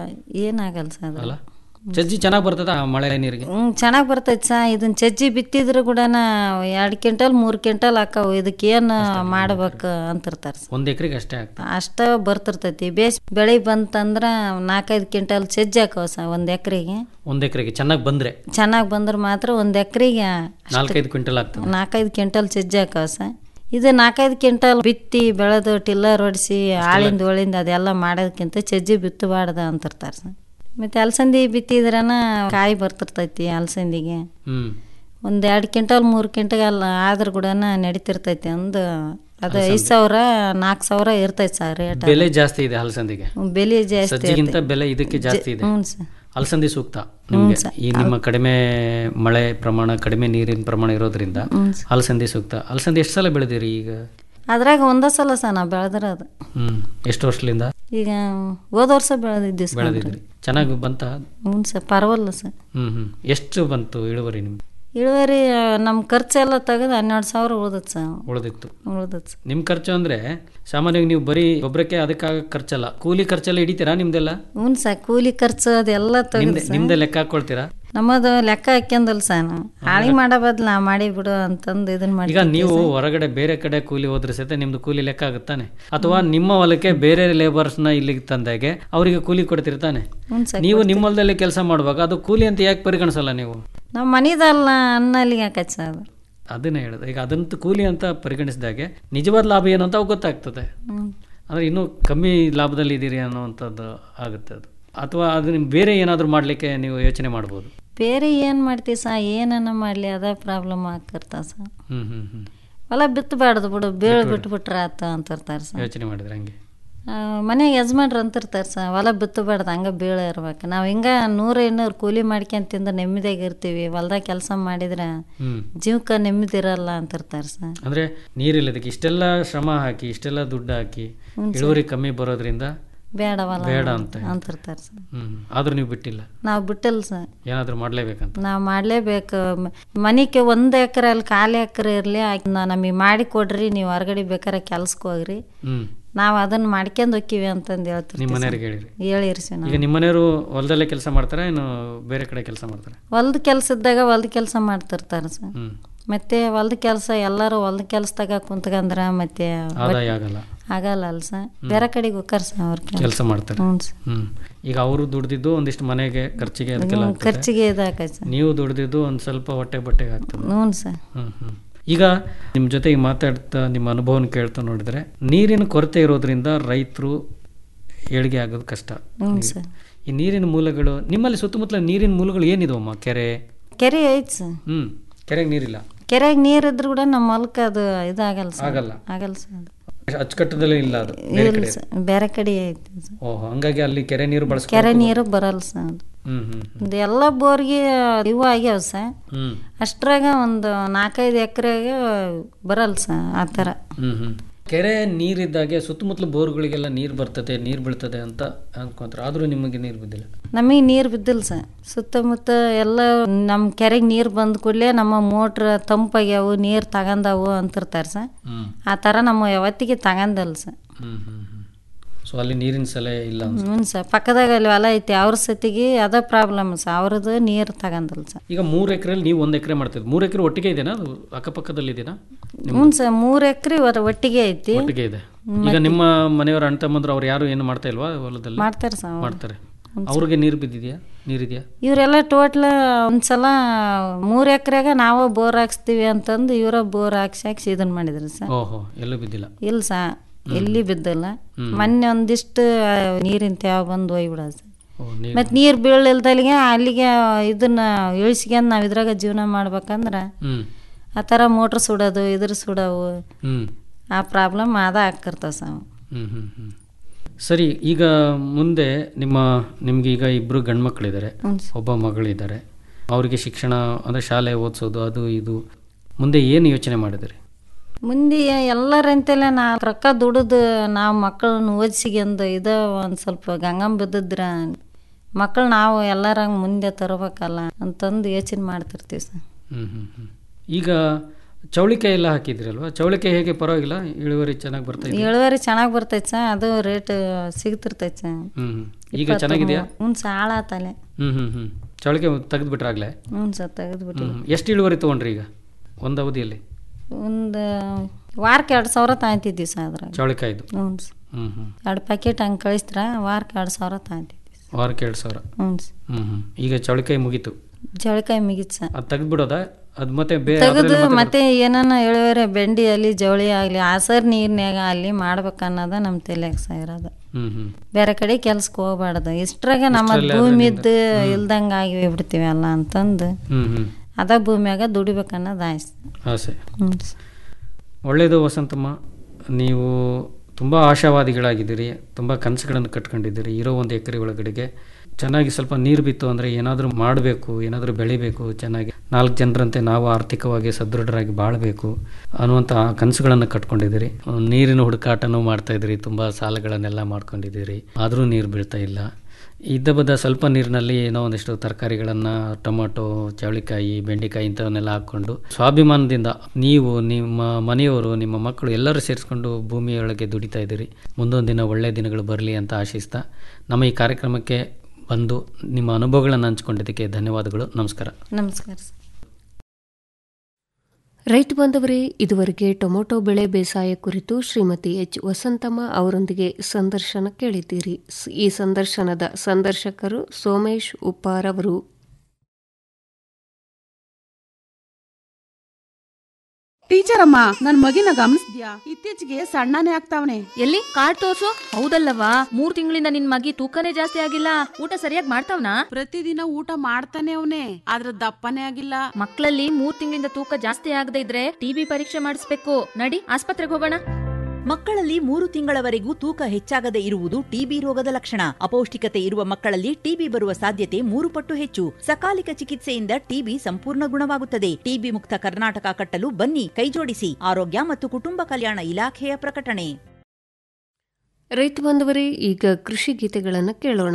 ಏನಾಗಲ್ಲ ಸರ್ ಅದು ಅಲ್ಲ ಚಜ್ಜಿ ಚೆನ್ನಾಗಿ ಬರ್ತದ ಆ ಮಳೆ ನೀರಿಗೆ ಹ್ಞೂ ಚೆನ್ನಾಗಿ ಬರ್ತೈತೆ ಸಾ ಇದನ್ನ ಚಜ್ಜಿ ಬಿತ್ತಿದ್ರು ಕೂಡ ಎರಡು ಕ್ವಿಂಟಲ್ ಮೂರು ಕ್ವಿಂಟಲ್ ಹಾಕಾವು ಇದಕ್ಕೆ ಏನು ಮಾಡ್ಬೇಕು ಅಂತಿರ್ತಾರೆ ಸರ್ ಒಂದು ಎಕರೆಗೆ ಅಷ್ಟೇ ಆಗ್ತದೆ ಅಷ್ಟ ಬರ್ತಿರ್ತೈತಿ ಬೇಸ್ ಬೆಳೆ ಬಂತಂದ್ರೆ ನಾಲ್ಕೈದು ಕ್ವಿಂಟಲ್ ಚಜ್ಜಿ ಹಾಕವ ಸರ್ ಒಂದು ಎಕರೆಗೆ ಒಂದು ಎಕರೆಗೆ ಚೆನ್ನಾಗಿ ಬಂದರೆ ಚೆನ್ನಾಗಿ ಬಂದ್ರೆ ಮಾತ್ರ ಒಂದು ಎಕರೆಗೆ ನಾಲ್ಕೈದು ಕ್ವಿಂಟಲ್ ಆಗ್ತದೆ ನಾಲ್ಕೈದು ಕ್ವಿಂಟಲ್ ಚಜ್ಜಿ ಹಾಕವ ಸರ್ ಇದು ನಾಲ್ಕೈದು ಕ್ವಿಂಟಲ್ ಬಿತ್ತಿ ಬೆಳೆದು ಟಿಲ್ಲರ್ ಹೊಡಿಸಿ ಆಳಿಂದ ಒಳಿಂದ ಅದೆಲ್ಲ ಮಾಡೋದಕ್ಕಿಂತ ಚಜ್ಜಿ ಬಿತ್ತಬಾರ್ದ ಅಂತಿರ್ತಾರೆ ಸರ್ ಮತ್ತು ಅಲಸಂದಿ ಬಿತ್ತಿದ್ರನ ಕಾಯಿ ಬರ್ತಿರ್ತೈತಿ ಅಲಸಂದಿಗೆ ಹ್ಮ್ ಒಂದು ಎರಡು ಕ್ವಿಂಟಲ್ ಮೂರು ಕ್ವಿಂಟಲ್ ಆದ್ರೂ ಕೂಡ ನಡೀತಿರ್ತೈತಿ ಒಂದು ಅದು ಐದು ಸಾವಿರ ನಾಲ್ಕು ಸಾವಿರ ಇರ್ತೈತೆ ಸರ್ ರೇಟ್ ಬೆಲೆ ಜಾಸ್ತಿ ಇದೆ ಹಲಸಂದಿಗೆ ಬೆಲೆ ಜಾಸ್ತಿ ಸಜ್ಜಿಗಿಂತ ಇರ್ತೈತೆ. ಬೆಲೆ ಇದಕ್ಕೆ ಜಾಸ್ತಿ ಇದೆ ಹ್ಞೂ ಸರ್ ಅಲಸಂದಿ ಸೂಕ್ತ ಹ್ಞೂ ನಿಮಗೆ ಸರ್. ಈ ನಿಮ್ಮ ಕಡಿಮೆ ಮಳೆ ಪ್ರಮಾಣ ಕಡಿಮೆ ನೀರಿನ ಪ್ರಮಾಣ ಇರೋದ್ರಿಂದ ಹ್ಞೂ ಸರ್. ಅಲಸಂದಿ ಸೂಕ್ತ ಅಲಸಂದಿ ಎಷ್ಟು ಸಲ ಬೆಳೆದಿರಿ ಈಗ ಅದ್ರಾಗ ಒಂದೇ ಸಲ ಸರ್ ನಾವು ಬೆಳೆದಿರೋದು ಹ್ಮ್ ಎಷ್ಟು ವರ್ಷದಿಂದ ಈಗ ಹೋದ ವರ್ಷ ಬೆಳೆದಿದ್ವಿ ಸರ್ ಬೆಳೆದಿದ್ರಿ ಚೆನ್ನಾಗಿ ಬಂತ ಹ್ಞೂ ಸರ್ ಪರವಾಗಿಲ್ಲ ಸರ್ ಹ್ಮ್ ಹ್ಮ್ ಎಷ್ಟು ಬಂತು ಇಳುವರಿ ನಿಮ್ಗೆ ಇಳುವರಿ ನಮ್ಮ ಖರ್ಚೆಲ್ಲ ತೆಗೆದು ಹನ್ನೆರಡು ಸಾವಿರ ಉಳ್ದತ್ ಸರ್ ಉಳಿದಿತ್ತು ಉಳ್ದತ್ ಸರ್ ನಿಮ್ ಖರ್ಚು ಅಂದ್ರೆ ಸಾಮಾನ್ಯವಾಗಿ ನೀವು ಬರೀ ಗೊಬ್ಬರಕ್ಕೆ ಅದಕ್ಕಾಗ ಖರ್ಚಲ್ಲ ಕೂಲಿ ಖರ್ಚೆಲ್ಲ ಹಿಡಿತೀರಾ ನಿಮ್ದೆಲ್ಲ ಹ್ಞೂ ಸರ್ ಕೂಲಿ ಖರ್ಚು ಅದೆಲ್ಲ ತೆಗೆದು ನಿಮ್ದೆ ನಿಮ್ದೆ ಲೆಕ್ಕ ಹಾಕೊಳ್ತೀರಾ ನಮ್ಮದು ಲೆಕ್ಕ ಹಾಕ್ಯಂದಲ್ಲ ಸರ್ ನಾವು ಹಾಳಿ ಮಾಡೋ ಬದ್ಲು ನಾ ಮಾಡಿ ಬಿಡು ಅಂತಂದು ಇದನ್ನ ಮಾಡಿ ಈಗ ನೀವು ಹೊರಗಡೆ ಬೇರೆ ಕಡೆ ಕೂಲಿ ಹೋದ್ರೆ ಸಹಿತ ನಿಮ್ದು ಕೂಲಿ ಲೆಕ್ಕ ಆಗುತ್ತಾನೆ ಅಥವಾ ನಿಮ್ಮ ಹೊಲಕ್ಕೆ ಬೇರೆ ಲೇಬರ್ಸ್ನ ಇಲ್ಲಿಗೆ ತಂದಾಗೆ ಅವರಿಗೆ ಕೂಲಿ ಕೊಡ್ತಿರ್ತಾನೆ ಹ್ಞೂ ಸರ್ ನೀವು ನಿಮ್ಮ ಹೊಲದಲ್ಲಿ ಕೆಲಸ ಮಾಡುವಾಗ ಅದು ಕೂಲಿ ಅಂತ ಯಾಕೆ ಪರಿಗಣಿಸಲ್ಲ ನೀವು ನಮ್ಮ ಮನಿದಲ್ಲ ಅನ್ನಲ್ಲಿಗೆ ಹಾಕತ್ ಸರ್ ಅದು ಅದನ್ನೇ ಹೇಳೋದು ಈಗ ಅದಂತೂ ಕೂಲಿ ಅಂತ ಪರಿಗಣಿಸಿದಾಗೆ ನಿಜವಾದ ಲಾಭ ಏನು ಅಂತ ಅವಾಗ ಗೊತ್ತಾಗ್ತದೆ ಹ್ಞೂ ಅಂದರೆ ಇನ್ನೂ ಕಮ್ಮಿ ಲಾಭದಲ್ಲಿ ಇದ್ದೀರಿ ಅನ್ನೋವಂಥದ್ದು ಆಗುತ್ತೆ ಅದು ಅಥವಾ ಅದನ್ನ ಬೇರೆ ಏನಾದರೂ ಮಾಡಲಿಕ್ಕೆ ನೀವು ಯೋಚನೆ ಮಾಡ್ಬೋದು ಬೇರೆ ಏನು ಮಾಡ್ತೀವಿ ಸಾ ಏನನ್ನ ಮಾಡಲಿ ಅದ ಪ್ರಾಬ್ಲಮ್ ಆಗ್ತಿರ್ತಾವ ಸರ್ ಹ್ಞೂ ಹ್ಞೂ ಹ್ಞೂ ಹೊಲ ಬಿತ್ತಬಾರ್ದು ಬಿಡು ಬೀಳು ಬಿಟ್ಬಿಟ್ರೆ ಆತ ಅಂತಿರ್ತಾರೆ ಸರ್ ಯೋಚನೆ ಮಾಡಿದ್ರೆ ಹಂಗೆ ಮನೆಗೆ ಯಜಮಾನ್ರು ಅಂತಿರ್ತಾರೆ ಸರ್ ಹೊಲ ಬಿತ್ತಬಾರ್ದು ಹಂಗೆ ಬೀಳ ಇರ್ಬೇಕು ನಾವು ಹಿಂಗೆ ನೂರು ಇನ್ನೂರು ಕೂಲಿ ಮಾಡ್ಕೊಂಡ್ ತಿಂದು ನೆಮ್ಮದಿಯಾಗಿ ಇರ್ತೀವಿ ಹೊಲ್ದಾಗ ಕೆಲಸ ಮಾಡಿದ್ರೆ ಹ್ಮ್. ಜೀವಕ್ಕೆ ನೆಮ್ಮದಿ ಇರಲ್ಲ ಅಂತಿರ್ತಾರೆ ಸರ್ ಅಂದರೆ ನೀರಿಲ್ಲದಕ್ಕೆ ಇಷ್ಟೆಲ್ಲ ಶ್ರಮ ಹಾಕಿ ಇಷ್ಟೆಲ್ಲ ದುಡ್ಡು ಹಾಕಿ ಹ್ಞೂ ಸರ್. ಇಳುವರಿ ಕಮ್ಮಿ ಬರೋದ್ರಿಂದ ಬೇಡ ಹೊಲ ಬೇಡ ಅಂತ ಅಂತಿರ್ತಾರೆ ಸರ್ ಹ್ಮ್ ಆದ್ರೂ ನೀವು ಬಿಟ್ಟಿಲ್ಲ ನಾವು ಬಿಟ್ಟಿಲ್ಲ ಸರ್ ಏನಾದರೂ ಮಾಡಲೇಬೇಕಂತ ನಾವು ಮಾಡಲೇಬೇಕು ಮನಿಗೆ ಒಂದು ಎಕರೆ ಅಲ್ಲಿ ಖಾಲಿ ಎಕರೆ ಇರಲಿ ನಮಗೆ ಮಾಡಿ ಕೊಡ್ರಿ ನೀವು ಹೊರಗಡೆ ಬೇಕಾರೆ ಕೆಲ್ಸಕ್ಕೆ ಹೋಗ್ರಿ ಹ್ಮ್ ನಾವು ಅದನ್ನ ಮಾಡ್ಕೊಂಡು ಹೋಕ್ಕಿವಿ ಅಂತಂದು ಹೇಳ್ತಿರ್ತೀವಿ ನಿಮ್ಮ ಸರ್. ಮನೆಯವ್ರಿಗೆ ಹೇಳಿರಿ ಹೇಳಿರಿ ಸರ್ ಈಗ ನಾವು ನಿಮ್ಮ ಮನೆಯವರು ಹೊಲದಲ್ಲೇ ಕೆಲಸ ಮಾಡ್ತಾರಾ ಏನು ಬೇರೆ ಕಡೆ ಕೆಲಸ ಮಾಡ್ತಾರೆ ಹೊಲ್ದ ಕೆಲಸ ಇದ್ದಾಗ ಹೊಲ್ದ ಕೆಲಸ ಮಾಡ್ತಿರ್ತಾರೆ ಸರ್ ಹ್ಮ್ ಮತ್ತೆ ಹೊಲ್ದ ಕೆಲಸ ಎಲ್ಲರೂ ಹೊಲ್ದ ಕೆಲಸದಾಗ ಕುಂತ್ಕಂದ್ರ ಮತ್ತೆ ಆದಾಯ ಆಗಲ್ಲ ಆಗಲ್ಲ ಅಲ್ಲ ಸರ್ ಬೇರೆ ಕಡೆಗೆ ಹೋಗ್ತಾರ ಸರ್ ಅವ್ರ ಕೆಲಸ ಮಾಡ್ತಾರೆ ಹ್ಞೂ ಸರ್ ಹ್ಮ್ ಈಗ ಅವರು ದುಡ್ದಿದ್ದು ಒಂದಿಷ್ಟು ಮನೆಗೆ ಖರ್ಚಿಗೆ ಅದಕ್ಕೆಲ್ಲ ಹ್ಮ್, ಆಗ್ತದೆ. ಖರ್ಚಿಗೆ ಇದಾಕೈತೆ ಸರ್ ನೀವು ದುಡ್ದಿದ್ದು ಒಂದು ಸ್ವಲ್ಪ ಹೊಟ್ಟೆ ಬಟ್ಟೆಗೆ ಆಗ್ತದೆ ಹ್ಞೂ ಸರ್ ಹ್ಮ್ ಹ್ಮ್ ಈಗ ನಿಮ್ಮ ಜೊತೆಗೆ ಮಾತಾಡ್ತಾ ನಿಮ್ಮ ಅನುಭವನ ಕೇಳ್ತಾ ನೋಡಿದ್ರೆ ನೀರಿನ ಕೊರತೆ ಇರೋದ್ರಿಂದ ರೈತರು ಏಳಿಗೆ ಆಗೋದು ಕಷ್ಟ ಹ್ಞೂ ನೀರು. ಸರ್ ಈ ನೀರಿನ ಮೂಲಗಳು ನಿಮ್ಮಲ್ಲಿ ಸುತ್ತಮುತ್ತಲ ನೀರಿನ ಮೂಲಗಳು ಏನಿದಾವಮ್ಮ ಕೆರೆ ಕೆರೆ ಐತೆ ಸರ್ ಹ್ಮ್ ಕೆರೆಗೆ ನೀರಿಲ್ಲ ಕೆರೆಗೆ ನೀರು ಇದ್ರು ಕೂಡ ನಮ್ಮ ಹೊಲಕ್ಕೆ ಅದು ಇದಾಗಲ್ಲ ಸರ್ ಆಗಲ್ಲ. ಆಗಲ್ಲ ಸರ್ ಅದು. ಅಚ್ಚುಕಟ್ಟದಲ್ಲೇ ಇಲ್ಲ ಅದು ಬೇರೆ ಇಲ್ಲ ಕಡೆ ಸರ್ ಬೇರೆ ಕಡೆ ಐತೆ ಸರ್ ಓಹೋ ಹಂಗಾಗಿ ಅಲ್ಲಿ ಕೆರೆ ನೀರು ಬಳಸ್ಕೊಂಡು ಕೆರೆ ನೀರು ಬರಲ್ಲ ಸರ್ ಅದು ಹ್ಮ್ ಹ್ಮ್ ಒಂದು ಎಲ್ಲ ಬೋರ್ಗೆ ಇವು ಆಗ್ಯಾವ ಸರ್ ಹ್ಮ್ ಅಷ್ಟ್ರಾಗ ಒಂದು ನಾಲ್ಕೈದು ಎಕರೆಗೆ ಬರಲ್ಲ ಸರ್ ಆ ಥರ ಹ್ಮ್ ಹ್ಮ್ ಕೆರೆ ನೀರಿದ್ದಾಗೆ ಸುತ್ತಮುತ್ತಲು ಬೋರ್ಗಳಿಗೆಲ್ಲ ನೀರು ಬರ್ತದೆ ನೀರು ಬೀಳ್ತದೆ ಅಂತ ಅನ್ಕೊಂತಾರೆ ಆದ್ರೂ ನಿಮಗೆ ನೀರು ಬಿದ್ದಿಲ್ಲ ನಮಗೆ ನೀರು ಬಿದ್ದಿಲ್ಲ ಸರ್ ಸುತ್ತಮುತ್ತ ಎಲ್ಲ ನಮ್ಮ ಕೆರೆಗೆ ನೀರು ಬಂದ ಕೂಡಲೇ ನಮ್ಮ ಮೋಟ್ರ್ ತಂಪಾಗ್ಯಾವು ನೀರು ತಗೊಂಡವು ಅಂತಿರ್ತಾರೆ ಸರ್ ಹ್ಮ್ ಆ ಥರ ನಮ್ಮ ಯಾವತ್ತಿಗೆ ತಗೊಂಡಲ್ಲ ಸರ್ ಹ್ಮ್ ಹ್ಮ್ ಹ್ಮ್ ಸೊ ಅಲ್ಲಿ ನೀರಿನ ಸಲಹೆ ಇಲ್ಲ ಅನ್ಸುತ್ತೆ. ಹ್ಞೂ ಸರ್ ಪಕ್ಕದಾಗ ಅಲ್ಲಿ ಹೊಲ ಐತಿ ಅವ್ರ ಸತಿಗೆ ಅದ ಪ್ರಾಬ್ಲಮ್ ಸರ್ ಅವ್ರದ್ದು ನೀರು ತಗೊಂಡಲ್ಲ ಸರ್ ಈಗ ಮೂರು ಎಕರೆಯಲ್ಲಿ ನೀವು ಒಂದು ಎಕರೆ ಮಾಡ್ತಿದ್ದು ಮೂರು ಎಕರೆ ಒಟ್ಟಿಗೆ ಇದೆನಾ ಅದು ಅಕ್ಕಪಕ್ಕದಲ್ಲಿ ಇದೆನಾ ಹ್ಞೂ ಸರ್ ಮೂರು ಎಕರೆ ಒಟ್ಟಿಗೆ ಐತಿ ಒಟ್ಟಿಗೆ ಇದೆ ಈಗ ನಿಮ್ಮ ಮನೆಯವರ ಅಣ್ಣ ತಮ್ಮಂದ್ರು ಅವ್ರು ಯಾರು ಏನು ಮಾಡ್ತಾ ಇಲ್ವಾ ಹೊಲದಲ್ಲಿ ಮಾಡ್ತಾರೆ ಸರ್ ಅವ್ರು. ಮಾಡ್ತಾರೆ ಅವ್ರಿಗೆ ನೀರು ಬಿದ್ದಿದೆಯಾ ನೀರಿದೆಯಾ ಇವರೆಲ್ಲ ಟೋಟ್ಲ ಒಂದ್ಸಲ ಮೂರು ಎಕರೆಗೆ ನಾವು ಬೋರ್ ಹಾಕ್ಸ್ತೀವಿ ಅಂತಂದು ಇವರ ಬೋರ್ ಹಾಕ್ಸಿ ಹಾಕ್ಸಿ ಇದನ್ನ ಮಾಡಿದ್ರು ಸರ್ ಓಹೋ ಎಲ್ಲೂ ಬಿದ್ದಿಲ್ಲ ಇಲ್ಲ ಸಾ ಎಲ್ಲಿ ಬಿದ್ದಿಲ್ಲ ಮೊನ್ನೆ ಒಂದಿಷ್ಟು ಆ, ನೀರಿನ ತ್ಯಾವ ಬಂದು ಹೋಗ್ಬಿಡ ಸರ್ ಓ ನೀರು ಮತ್ತು ನೀರು ಬೀಳಿಲ್ದಲ್ಲಿಗೆ ಅಲ್ಲಿಗೆ ಇದನ್ನ ಇಳಿಸ್ಕೊಂಡು ನಾವು ಇದ್ರಾಗ ಜೀವನ ಮಾಡ್ಬೇಕಂದ್ರೆ ಹ್ಮ್ ಆ ಥರ ಮೋಟ್ರ್ ಸುಡೋದು ಇದ್ರ ಸುಡೋವು ಹ್ಮ್ ಆ ಪ್ರಾಬ್ಲಮ್ ಅದ ಆಗ್ತಿರ್ತಾವ ಸರ್ ಹ್ಮ್ ಹ್ಮ್ ಹ್ಮ್ ಸರಿ ಈಗ ಮುಂದೆ ನಿಮ್ಮ ನಿಮ್ಗೆ ಈಗ ಇಬ್ರು ಗಂಡು ಮಕ್ಕಳಿದ್ದಾರೆ ಹ್ಞೂ ಸರ್. ಒಬ್ಬ ಮಗಳಿದ್ದಾರೆ ಅವರಿಗೆ ಶಿಕ್ಷಣ ಅಂದರೆ ಶಾಲೆ ಓದಿಸೋದು ಅದು ಇದು ಮುಂದೆ ಏನು ಯೋಚನೆ ಮಾಡಿದಿರಿ ಮುಂದೆ ಎಲ್ಲರಂತೆಲ್ಲ ನಾ ರೊಕ್ಕ ದುಡಿದು ನಾವು ಮಕ್ಕಳನ್ನ ಓದಿಸಿಗೆಂದು ಇದ ಒಂದು ಸ್ವಲ್ಪ ಗಂಗಮ್ ಬಿದ್ದಿದ್ರ ಮಕ್ಕಳು ನಾವು ಎಲ್ಲರಂಗ ಮುಂದೆ ತರಬೇಕಲ್ಲ ಅಂತಂದು ಯೋಚನೆ ಮಾಡ್ತಿರ್ತೀವಿ ಸರ್ ಹ್ಮ್ ಹ್ಮ್ ಹ್ಮ್ ಈಗ ಚೌಳಿಕಾಯಿ ಎಲ್ಲ ಹಾಕಿದ್ರಲ್ವಾ ಚೌಳಿಕಾಯಿ ಹೇಗೆ ಪರವಾಗಿಲ್ಲ ಇಳುವರಿ ಚೆನ್ನಾಗಿ ಬರ್ತಾ ಇದೆ ಇಳುವರಿ ಚೆನ್ನಾಗಿ ಬರ್ತೈತೆ ಸರ್ ಅದು ರೇಟ್ ಸಿಗ್ತಿರ್ತೈತೆ ಸರ್ ಹ್ಮ್ ಹ್ಮ್ ಈಗ ಚೆನ್ನಾಗಿದೆಯಾ ಹ್ಞೂ ಸರ್ ಹಾಳಾತಲೆ ಹ್ಮ್ ಹ್ಮ್ ಹ್ಮ್ ಚೌಳಿಕಾಯಿ ತೆಗೆದ್ಬಿಟ್ರಾಗ್ಲೇ ಹ್ಞೂ ಸರ್ ತೆಗೆದ್ಬಿಟ್ಟು ಹ್ಮ್ ಎಷ್ಟು ಇಳುವರಿ ತೊಗೊಂಡ್ರಿ ಈಗ ಒಂದು ಅವಧಿಯಲ್ಲಿ ಒಂದು ವಾರಕ್ಕೆ ಎರಡು ಸಾವಿರ ತಗೊಂತಿದ್ವಿ ಸರ್ ಅದ್ರಾಗ ಚೌಳಿಕಾಯ್ದು ಹ್ಞೂ ಸರ್ ಹ್ಮ್ ಹ್ಮ್ ಎರಡು ಪ್ಯಾಕೆಟ್ ಹಂಗೆ ಕಳಿಸ್ತ್ರ ವಾರಕ್ಕೆ ಎರಡು ಸಾವಿರ ತಗೊಂತಿದ್ವಿ ವಾರಕ್ಕೆ ಎರಡು ಸಾವಿರ ಹ್ಞೂ ಸರ್ ಹ್ಮ್ ಹ್ಮ್ ಈಗ ಚೌಳಿಕಾಯಿ ಮುಗೀತು ಜವಳಿಕಾಯಿ ಮುಗೀತು ಸರ್ ಅದು ತೆಗೆದ್ಬಿಡೋದಾ ಅದು ಮತ್ತೆ ಬೇರೆ ತೆಗೆದು ಅದ್ರಲ್ಲಿ ಮತ್ತೆ ಮತ್ತೆ ಏನಾನ ಇಳುವರಿ ಬೆಂಡಿ ಅಲ್ಲಿ ಜವಳಿ ಆಗಲಿ ಆಸರ್ ನೀರ್ನ್ಯಾಗ ಅಲ್ಲಿ ಮಾಡ್ಬೇಕನ್ನೋದ ನಮ್ಮ ತಲೆಯಾಗ ಸಹ ಇರೋದು ಹ್ಮ್ ಹ್ಮ್ ಬೇರೆ ಕಡೆ ಕೆಲ್ಸಕ್ಕೆ ಹೋಗ್ಬಾರ್ದು ಇಷ್ಟ್ರಾಗ ನಮ್ಮ ಇಷ್ಟ್ರಲ್ಲೇ ಭೂಮಿದ್ದು ಇಲ್ದಂಗೆ ಆಗಿ ಬಿಡ್ತೀವಿ ಅಲ್ಲ ಅಂತಂದು ಹ್ಮ್ ಹ್ಮ್ ಅದ ಭೂಮಿಯಾಗ ದುಡಿಬೇಕನ್ನೋದು ಆಯ್ತು ಆಸೆ ಹ್ಞೂ ಒಳ್ಳೆಯದು ವಸಂತಮ್ಮ ನೀವು ತುಂಬ ಆಶಾವಾದಿಗಳಾಗಿದ್ದೀರಿ ತುಂಬ ಕನಸುಗಳನ್ನು ಕಟ್ಕೊಂಡಿದ್ದೀರಿ ಇರೋ ಒಂದು ಎಕರೆ ಒಳಗಡೆಗೆ ಚೆನ್ನಾಗಿ ಸ್ವಲ್ಪ ನೀರು ಬಿತ್ತು ಅಂದರೆ ಏನಾದರೂ ಮಾಡಬೇಕು ಏನಾದರೂ ಬೆಳಿಬೇಕು ಚೆನ್ನಾಗಿ ನಾಲ್ಕು ಜನರಂತೆ ನಾವು ಆರ್ಥಿಕವಾಗಿ ಸದೃಢರಾಗಿ ಬಾಳಬೇಕು ಅನ್ನುವಂಥ ಕನಸುಗಳನ್ನು ಕಟ್ಕೊಂಡಿದ್ದೀರಿ ನೀರಿನ ಹುಡುಕಾಟನೂ ಮಾಡ್ತಾ ಇದ್ದೀರಿ ತುಂಬ ಸಾಲಗಳನ್ನೆಲ್ಲ ಮಾಡ್ಕೊಂಡಿದ್ದೀರಿ ಆದರೂ ನೀರು ಬೀಳ್ತಾ ಇಲ್ಲ ಇದ್ದ ಬದ್ದ ಸ್ವಲ್ಪ ನೀರಿನಲ್ಲಿ ಏನೋ ಒಂದಿಷ್ಟು ತರಕಾರಿಗಳನ್ನು ಟೊಮೊಟೊ ಚವಳಿಕಾಯಿ ಬೆಂಡೆಕಾಯಿ ಇಂಥವನ್ನೆಲ್ಲ ಹಾಕ್ಕೊಂಡು ಸ್ವಾಭಿಮಾನದಿಂದ ನೀವು ನಿಮ್ಮ ಮನೆಯವರು ನಿಮ್ಮ ಮಕ್ಕಳು ಎಲ್ಲರೂ ಸೇರಿಸ್ಕೊಂಡು ಭೂಮಿಯೊಳಗೆ ದುಡಿತಾ ಇದ್ದೀರಿ ಮುಂದೊಂದು ದಿನ ಒಳ್ಳೆಯ ದಿನಗಳು ಬರಲಿ ಅಂತ ಆಶಿಸ್ತಾ ನಮ್ಮ ಈ ಕಾರ್ಯಕ್ರಮಕ್ಕೆ ಬಂದು ನಿಮ್ಮ ಅನುಭವಗಳನ್ನು ಹಂಚ್ಕೊಂಡಿದ್ದಕ್ಕೆ ಧನ್ಯವಾದಗಳು ನಮಸ್ಕಾರ ನಮಸ್ಕಾರ ಸರ್ ರೈತ ಬಂದವರೇ ಇದುವರೆಗೆ ಟೊಮೊಟೊ ಬೆಳೆ ಬೇಸಾಯ ಕುರಿತು ಶ್ರೀಮತಿ ಎಚ್ ವಸಂತಮ್ಮ ಅವರೊಂದಿಗೆ ಸಂದರ್ಶನ ಕೇಳಿದ್ದೀರಿ ಸ್- ಈ ಸಂದರ್ಶನದ ಸಂದರ್ಶಕರು ಸೋಮೇಶ್ ಉಪ್ಪಾರ್ ಅವರು ಟೀಚರ್ ಅಮ್ಮ ನನ್ ಮಗಿನ ಗಮನಿಸ್ದ್ಯಾ ಇತ್ತೀಚೆಗೆ ಸಣ್ಣನೇ ಆಗ್ತಾವನೆ ಎಲ್ಲಿ ಕಾರ್ಡ್ ತೋರ್ಸು ಹೌದಲ್ಲವಾ ಮೂರ್ ತಿಂಗಳಿಂದ ನಿನ್ ಮಗಿ ತೂಕನೇ ಜಾಸ್ತಿ ಆಗಿಲ್ಲ ಊಟ ಸರಿಯಾಗಿ ಮಾಡ್ತಾವ್ನಾ ಪ್ರತಿದಿನ ಊಟ ಮಾಡ್ತಾನೆ ಅವನೇ ಆದ್ರ ದಪ್ಪನೇ ಆಗಿಲ್ಲ ಮಕ್ಕಳಲ್ಲಿ ಮೂರ್ ತಿಂಗಳಿಂದ ತೂಕ ಜಾಸ್ತಿ ಆಗದೆ ಇದ್ರೆ ಟಿಬಿ ಪರೀಕ್ಷೆ ಮಾಡಿಸ್ಬೇಕು ನಡಿ ಆಸ್ಪತ್ರೆಗೆ ಹೋಗೋಣ ಮಕ್ಕಳಲ್ಲಿ ಮೂರು ತಿಂಗಳವರೆಗೂ ತೂಕ ಹೆಚ್ಚಾಗದೆ ಇರುವುದು ಟಿಬಿ ರೋಗದ ಲಕ್ಷಣ ಅಪೌಷ್ಟಿಕತೆ ಇರುವ ಮಕ್ಕಳಲ್ಲಿ ಟಿಬಿ ಬರುವ ಸಾಧ್ಯತೆ ಮೂರು ಪಟ್ಟು ಹೆಚ್ಚು ಸಕಾಲಿಕ ಚಿಕಿತ್ಸೆಯಿಂದ ಟಿಬಿ ಸಂಪೂರ್ಣ ಗುಣವಾಗುತ್ತದೆ ಟಿಬಿ ಮುಕ್ತ ಕರ್ನಾಟಕ ಕಟ್ಟಲು ಬನ್ನಿ ಕೈಜೋಡಿಸಿ ಆರೋಗ್ಯ ಮತ್ತು ಕುಟುಂಬ ಕಲ್ಯಾಣ ಇಲಾಖೆಯ ಪ್ರಕಟಣೆ ರೈತ ಬಂದವರೇ ಈಗ ಕೃಷಿ ಗೀತೆಗಳನ್ನು ಕೇಳೋಣ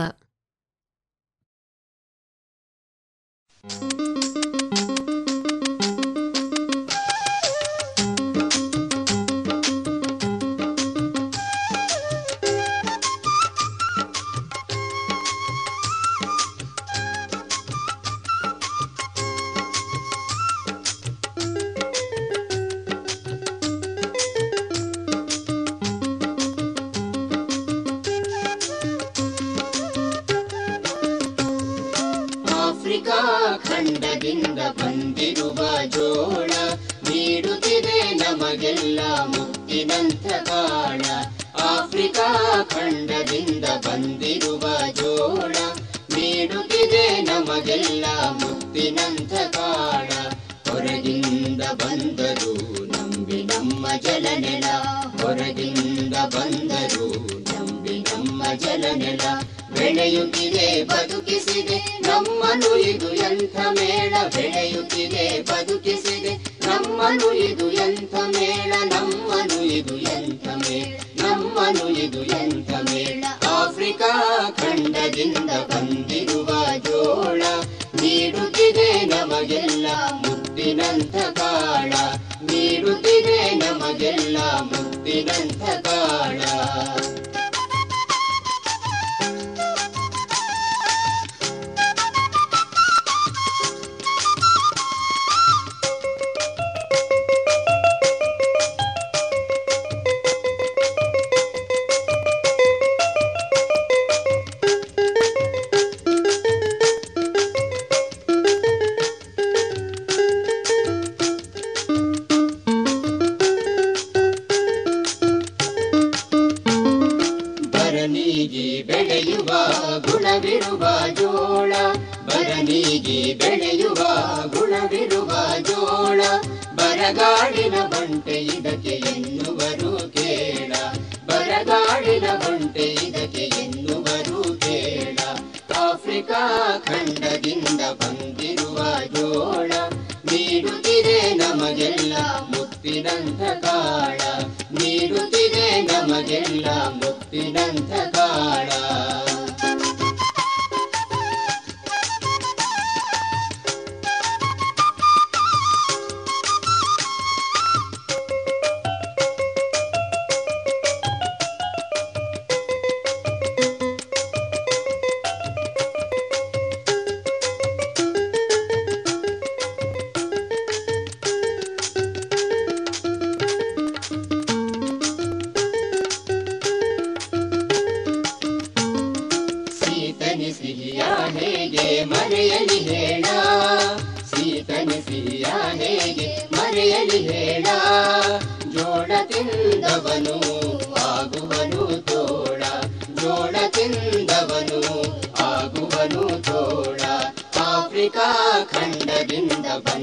ಆಫ್ರಿಕಾ ಖಂಡದಿಂದ ಬಂದಿರುವ ಜೋಳ ನೀಡುತ್ತಿದೆ ನಮಗೆಲ್ಲ ಮುತ್ತಿನಂಥ ಕಾಳ ಆಫ್ರಿಕಾ ಖಂಡದಿಂದ ಬಂದಿರುವ ಜೋಳ ನೀಡುತ್ತಿದೆ ನಮಗೆಲ್ಲ ಮುತ್ತಿನಂಥ ಕಾಳ ಹೊರಗಿಂದ ಬಂದರು ನಂಬಿ ನಮ್ಮ ಜಲನೆಲ ಹೊರಗಿಂದ ಬಂದರು ನಂಬಿ ನಮ್ಮ ಜಲನೆಲ ಬೆಳೆಯುತ್ತಿದೆ ಬದುಕಿಸಿದೆ ನಮ್ಮನು ಇದು ಎಂಥ ಮೇಳ ಬೆಳೆಯುತ್ತಿದೆ ಬದುಕಿಸಿದೆ ನಮ್ಮನು ಇದು ಎಂಥ ಮೇಳ ನಮ್ಮನು ಇದು ಎಂಥ ಮೇಳ ನಮ್ಮನು ಇದು ಎಂಥ ಮೇಳ ಆಫ್ರಿಕಾ ಖಂಡದಿಂದ ಬಂದಿರುವ ಜೋಳ ನೀಡುತ್ತಿದೆ ನಮಗೆಲ್ಲ ಮುತ್ತಿನಂಥ ಕಾಳ ನೀಡುತ್ತಿದೆ ನಮಗೆಲ್ಲ ಮುತ್ತಿನಂಥ ಕಾಳ ಬರನಿಗೆ ಬೆಳೆಯುವ ಗುಣವಿರುವ ಜೋಳ ಬರನಿಗೆ ಬೆಳೆಯುವ ಗುಣವಿರುವ ಜೋಳ ಬರಗಾಡಿನ ಬಂಟೆ ಇದಕ್ಕೆ ಎನ್ನುವರು ಕೇಳ ಬರಗಾಡಿನ ಬಂಟೆ ಇದಕ್ಕೆ ಎನ್ನುವರು ಕೇಳ ಆಫ್ರಿಕಾ ಖಂಡದಿಂದ ಬಂದಿರುವ ಜೋಳ ನೀಡುತ್ತಿದೆ ನಮಗೆಲ್ಲ ಮುತ್ತಿನಂಥ ಕಾಳ ನೀಡುತ್ತಿದೆ ನಮಗೆಲ್ಲ ಮುತ್ತಿನಂಥ ಕಾಳ ಸೀತನಿ ಸಿಹಿಯ ಹೇಗೆ ಮರೆಯಲಿ ಹೇಳ ಸೀತನಿ ಸಿಹಿಯ ಹೇಗೆ ಮರೆಯಲಿ ಹೇಳ ಜೋಳ ತಿಂದವನು ಆಗುವನು ತೋಳ ಜೋಳ ತಿಂದವನು ಆಗುವನು ತೋಳ ಆಫ್ರಿಕಾ ಖಂಡದಿಂದ ಬಂದ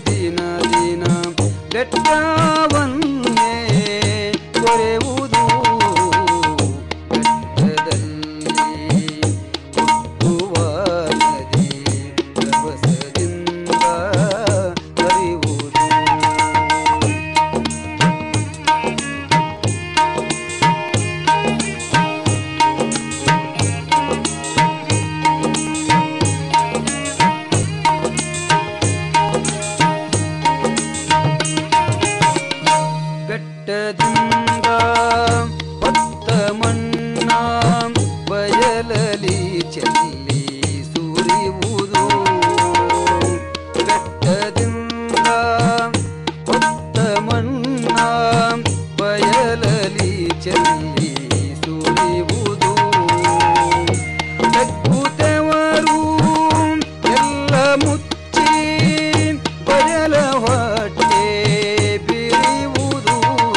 ದಿನ ದಿನ ಬೆಟ್ಟವನ್ನೇ ಕೊರೆಯುವುದು ಬೆಟ್ಟದಲ್ಲಿ ಹುಟ್ಟುವ ನದಿ ರಭಸದಿಂದ ಹರಿಯುವುದು ಬೆಟ್ಟದಿಂದ ಹೊತ್ತ ಮಣ್ಣ ಬಯಲಲಿ ಚೆಲ್ಲಿ ಸುರಿಯುವುದು ಬೆಟ್ಟದಿಂದ ಹೊತ್ತ ಮಣ್ಣ ಬಯಲಲಿ ಚೆಲ್ಲಿ ಸುರಿಯುವುದು ತಗ್ಗುತ್ತವರು ಎಲ್ಲ ಮುಚ್ಚಿ ಬಯಲ ಹೊಟ್ಟೆ ಬಿರಿಯುವುದು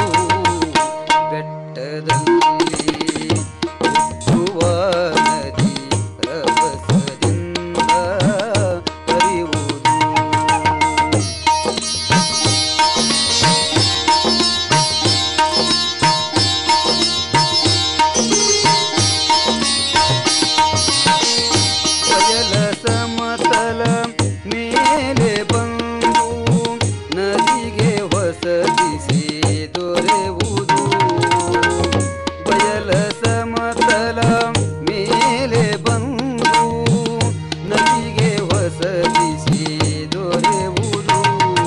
ಬೆಟ್ಟದಲ್ಲಿ ಹುಟ್ಟುವ ನದಿ ರಭಸದಿಂದ ಹರಿಯುವುದು ಬಯಲ ಸಮತಲ ಮೇಲೆ ಬಂದು ನದಿಗೆ ಹೊಸದಿಸಿ ದೊರೆಯುವುದು ಬಯಲ ಸಮತಲ ಮೇಲೆ ಬಂದು ನದಿಗೆ ಹೊಸದಿಸಿ ದೊರೆಯುವುದು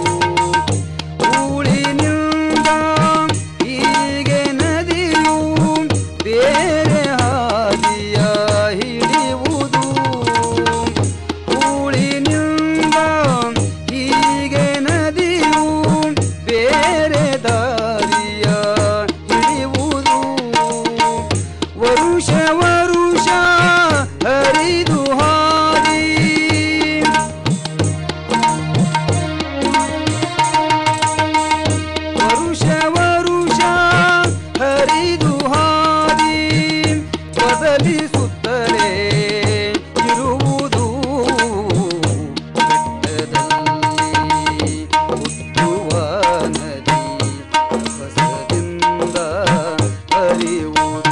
ಊಳಿನಿಂದ ಹೀಗೆ ನದಿಯು ಬೇರೆ ಹಾದಿಯ ಹಿಡಿಯುವುದು ಊಳಿನಿಂದ ಹೀಗೆ ನದಿಯು ಬೇರೆ ದಾರಿಯ ಹಿಡಿಯುವುದು ವರುಷ ವರುಷ ಹರಿದು ಹಾದಿ ವರುಷ ವರುಷ ಹರಿದು ಹಾದಿ ಬದಲಿಸುತ್ತಲೇ ಇರುವುದು ಬೆಟ್ಟದಲ್ಲಿ ಹುಟ್ಟುವ ನದಿ ಹೊಸದಿಂದ ಹರಿಯುವುದು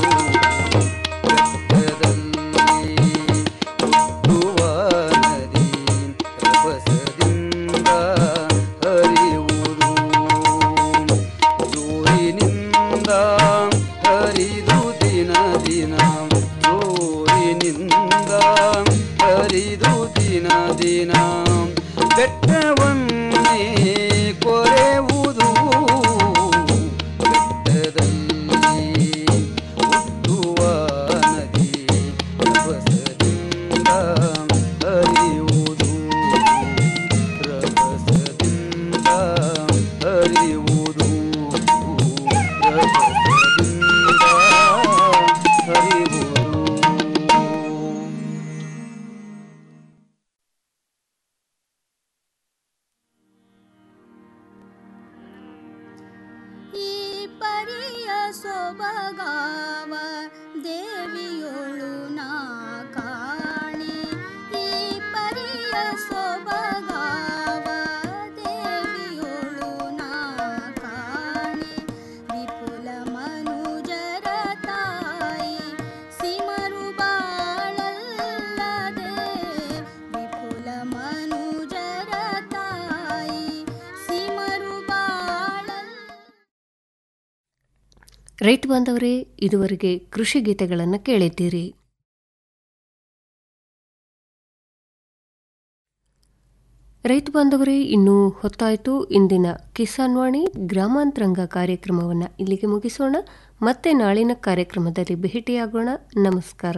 ಬೆಟ್ಟದಲ್ಲಿ ಹುಟ್ಟುವ ನದಿ ರಭಸದಿಂದ ಹರಿಯುವುದು ಜೋರಿನಿಂದ ಹರಿದು ದಿನ ದಿನ ಜೋರಿನಿಂದ ಹರಿದು ದಿನ ದಿನ ಬೆಟ್ಟವನ್ನೇ ಕೊರೆಯುವುದು ಬೆಟ್ಟದಲ್ಲಿ ಹುಟ್ಟುವ ನದಿ ರಭಸದಿಂದ ಹರಿಯುವುದು ರಭಸದಿಂದ ಹರಿಯುವುದು ರಭಸದಿಂದ ಹರಿಯುವುದು ಈ ಪರಿಯ ಸೊಬಗಾವ ದೇವಿಯೊಳು ನಾ ಕಾಣೆ ಈ ಪರಿಯ ಸೊಬಗಾವ ದೇವಿಯೊಳು ನಾ ಕಾಣೆ ವಿಪುಲ ಮನುಜರ ತಾಯಿ ಸಿಮರು ಬಾಳಲ್ಲದೆ ವಿಪುಲ ಮನುಜರ ತಾಯಿ ಸಿಮರು ಬಾಳ ರೈತ ಬಾಂಧವರೇ ಇದುವರೆಗೆ ಕೃಷಿ ಗೀತೆಗಳನ್ನು ಕೇಳಿದ್ದೀರಿ ರೈತ ಬಾಂಧವರೇ ಇನ್ನೂ ಹೊತ್ತಾಯಿತು ಇಂದಿನ ಕಿಸಾನ್ ವಾಣಿ ಗ್ರಾಮಾಂತರಂಗ ಕಾರ್ಯಕ್ರಮವನ್ನು ಇಲ್ಲಿಗೆ ಮುಗಿಸೋಣ ಮತ್ತೆ ನಾಳಿನ ಕಾರ್ಯಕ್ರಮದಲ್ಲಿ ಭೇಟಿಯಾಗೋಣ ನಮಸ್ಕಾರ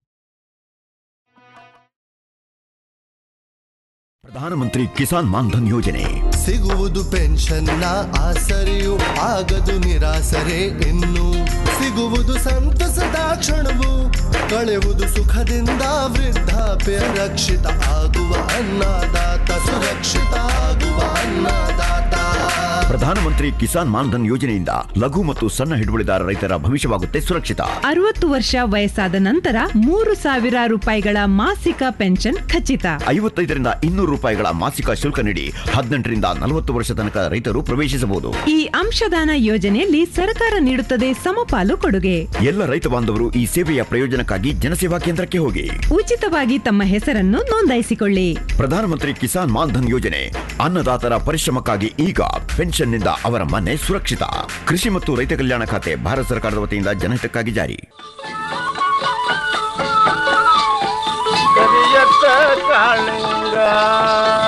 ಪ್ರಧಾನಮಂತ್ರಿ ಕಿಸಾನ್ ಮಾನ್ಧನ್ ಯೋಜನೆ ಸಿಗುವುದು ಪೆನ್ಷನ್ನ ಆಸರೆಯು ಆಗದು ನಿರಾಸರೆ ಇನ್ನು ಸಿಗುವುದು ಸಂತಸದ ಕ್ಷಣವು ಕಳೆಯುವುದು ಸುಖದಿಂದ ವೃದ್ಧಾಪ್ಯ ರಕ್ಷಿತ ಆಗುವ ಅನ್ನದಾತ ಸುರಕ್ಷಿತ ಆಗುವ ಅನ್ನದಾತ ಪ್ರಧಾನಮಂತ್ರಿ ಕಿಸಾನ್ ಮಾನ್ಧನ್ ಯೋಜನೆಯಿಂದ ಲಘು ಮತ್ತು ಸಣ್ಣ ಹಿಡುವಳಿದಾರ ರೈತರ ಭವಿಷ್ಯವಾಗುತ್ತೆ ಸುರಕ್ಷಿತ ಅರವತ್ತು ವರ್ಷ ವಯಸ್ಸಾದ ನಂತರ ಮೂರು ಸಾವಿರ ರೂಪಾಯಿಗಳ ಮಾಸಿಕ ಪೆನ್ಷನ್ ಖಚಿತ ಐವತ್ತೈದರಿಂದ ಇನ್ನೂರು ರೂಪಾಯಿಗಳ ಮಾಸಿಕ ಶುಲ್ಕ ನೀಡಿ ಹದಿನೆಂಟರಿಂದ ನಲವತ್ತು ವರ್ಷ ತನಕ ರೈತರು ಪ್ರವೇಶಿಸಬಹುದು ಈ ಅಂಶದಾನ ಯೋಜನೆಯಲ್ಲಿ ಸರ್ಕಾರ ನೀಡುತ್ತದೆ ಸಮಪಾಲು ಕೊಡುಗೆ ಎಲ್ಲ ರೈತ ಬಾಂಧವರು ಈ ಸೇವೆಯ ಪ್ರಯೋಜನಕ್ಕಾಗಿ ಜನಸೇವಾ ಕೇಂದ್ರಕ್ಕೆ ಹೋಗಿ ಉಚಿತವಾಗಿ ತಮ್ಮ ಹೆಸರನ್ನು ನೋಂದಾಯಿಸಿಕೊಳ್ಳಿ ಪ್ರಧಾನಮಂತ್ರಿ ಕಿಸಾನ್ ಮಾನ್ಧನ್ ಯೋಜನೆ ಅನ್ನದಾತರ ಪರಿಶ್ರಮಕ್ಕಾಗಿ ಈಗ ಪೆನ್ಷನ್ನಿಂದ ಅವರ ಮನೆ ಸುರಕ್ಷಿತ ಕೃಷಿ ಮತ್ತು ರೈತ ಕಲ್ಯಾಣ ಖಾತೆ ಭಾರತ ಸರ್ಕಾರದ ವತಿಯಿಂದ ಜನಹಿತಕ್ಕಾಗಿ ಜಾರಿ ಕರಿಯತ್ತ ಕಾಳಿಂಗ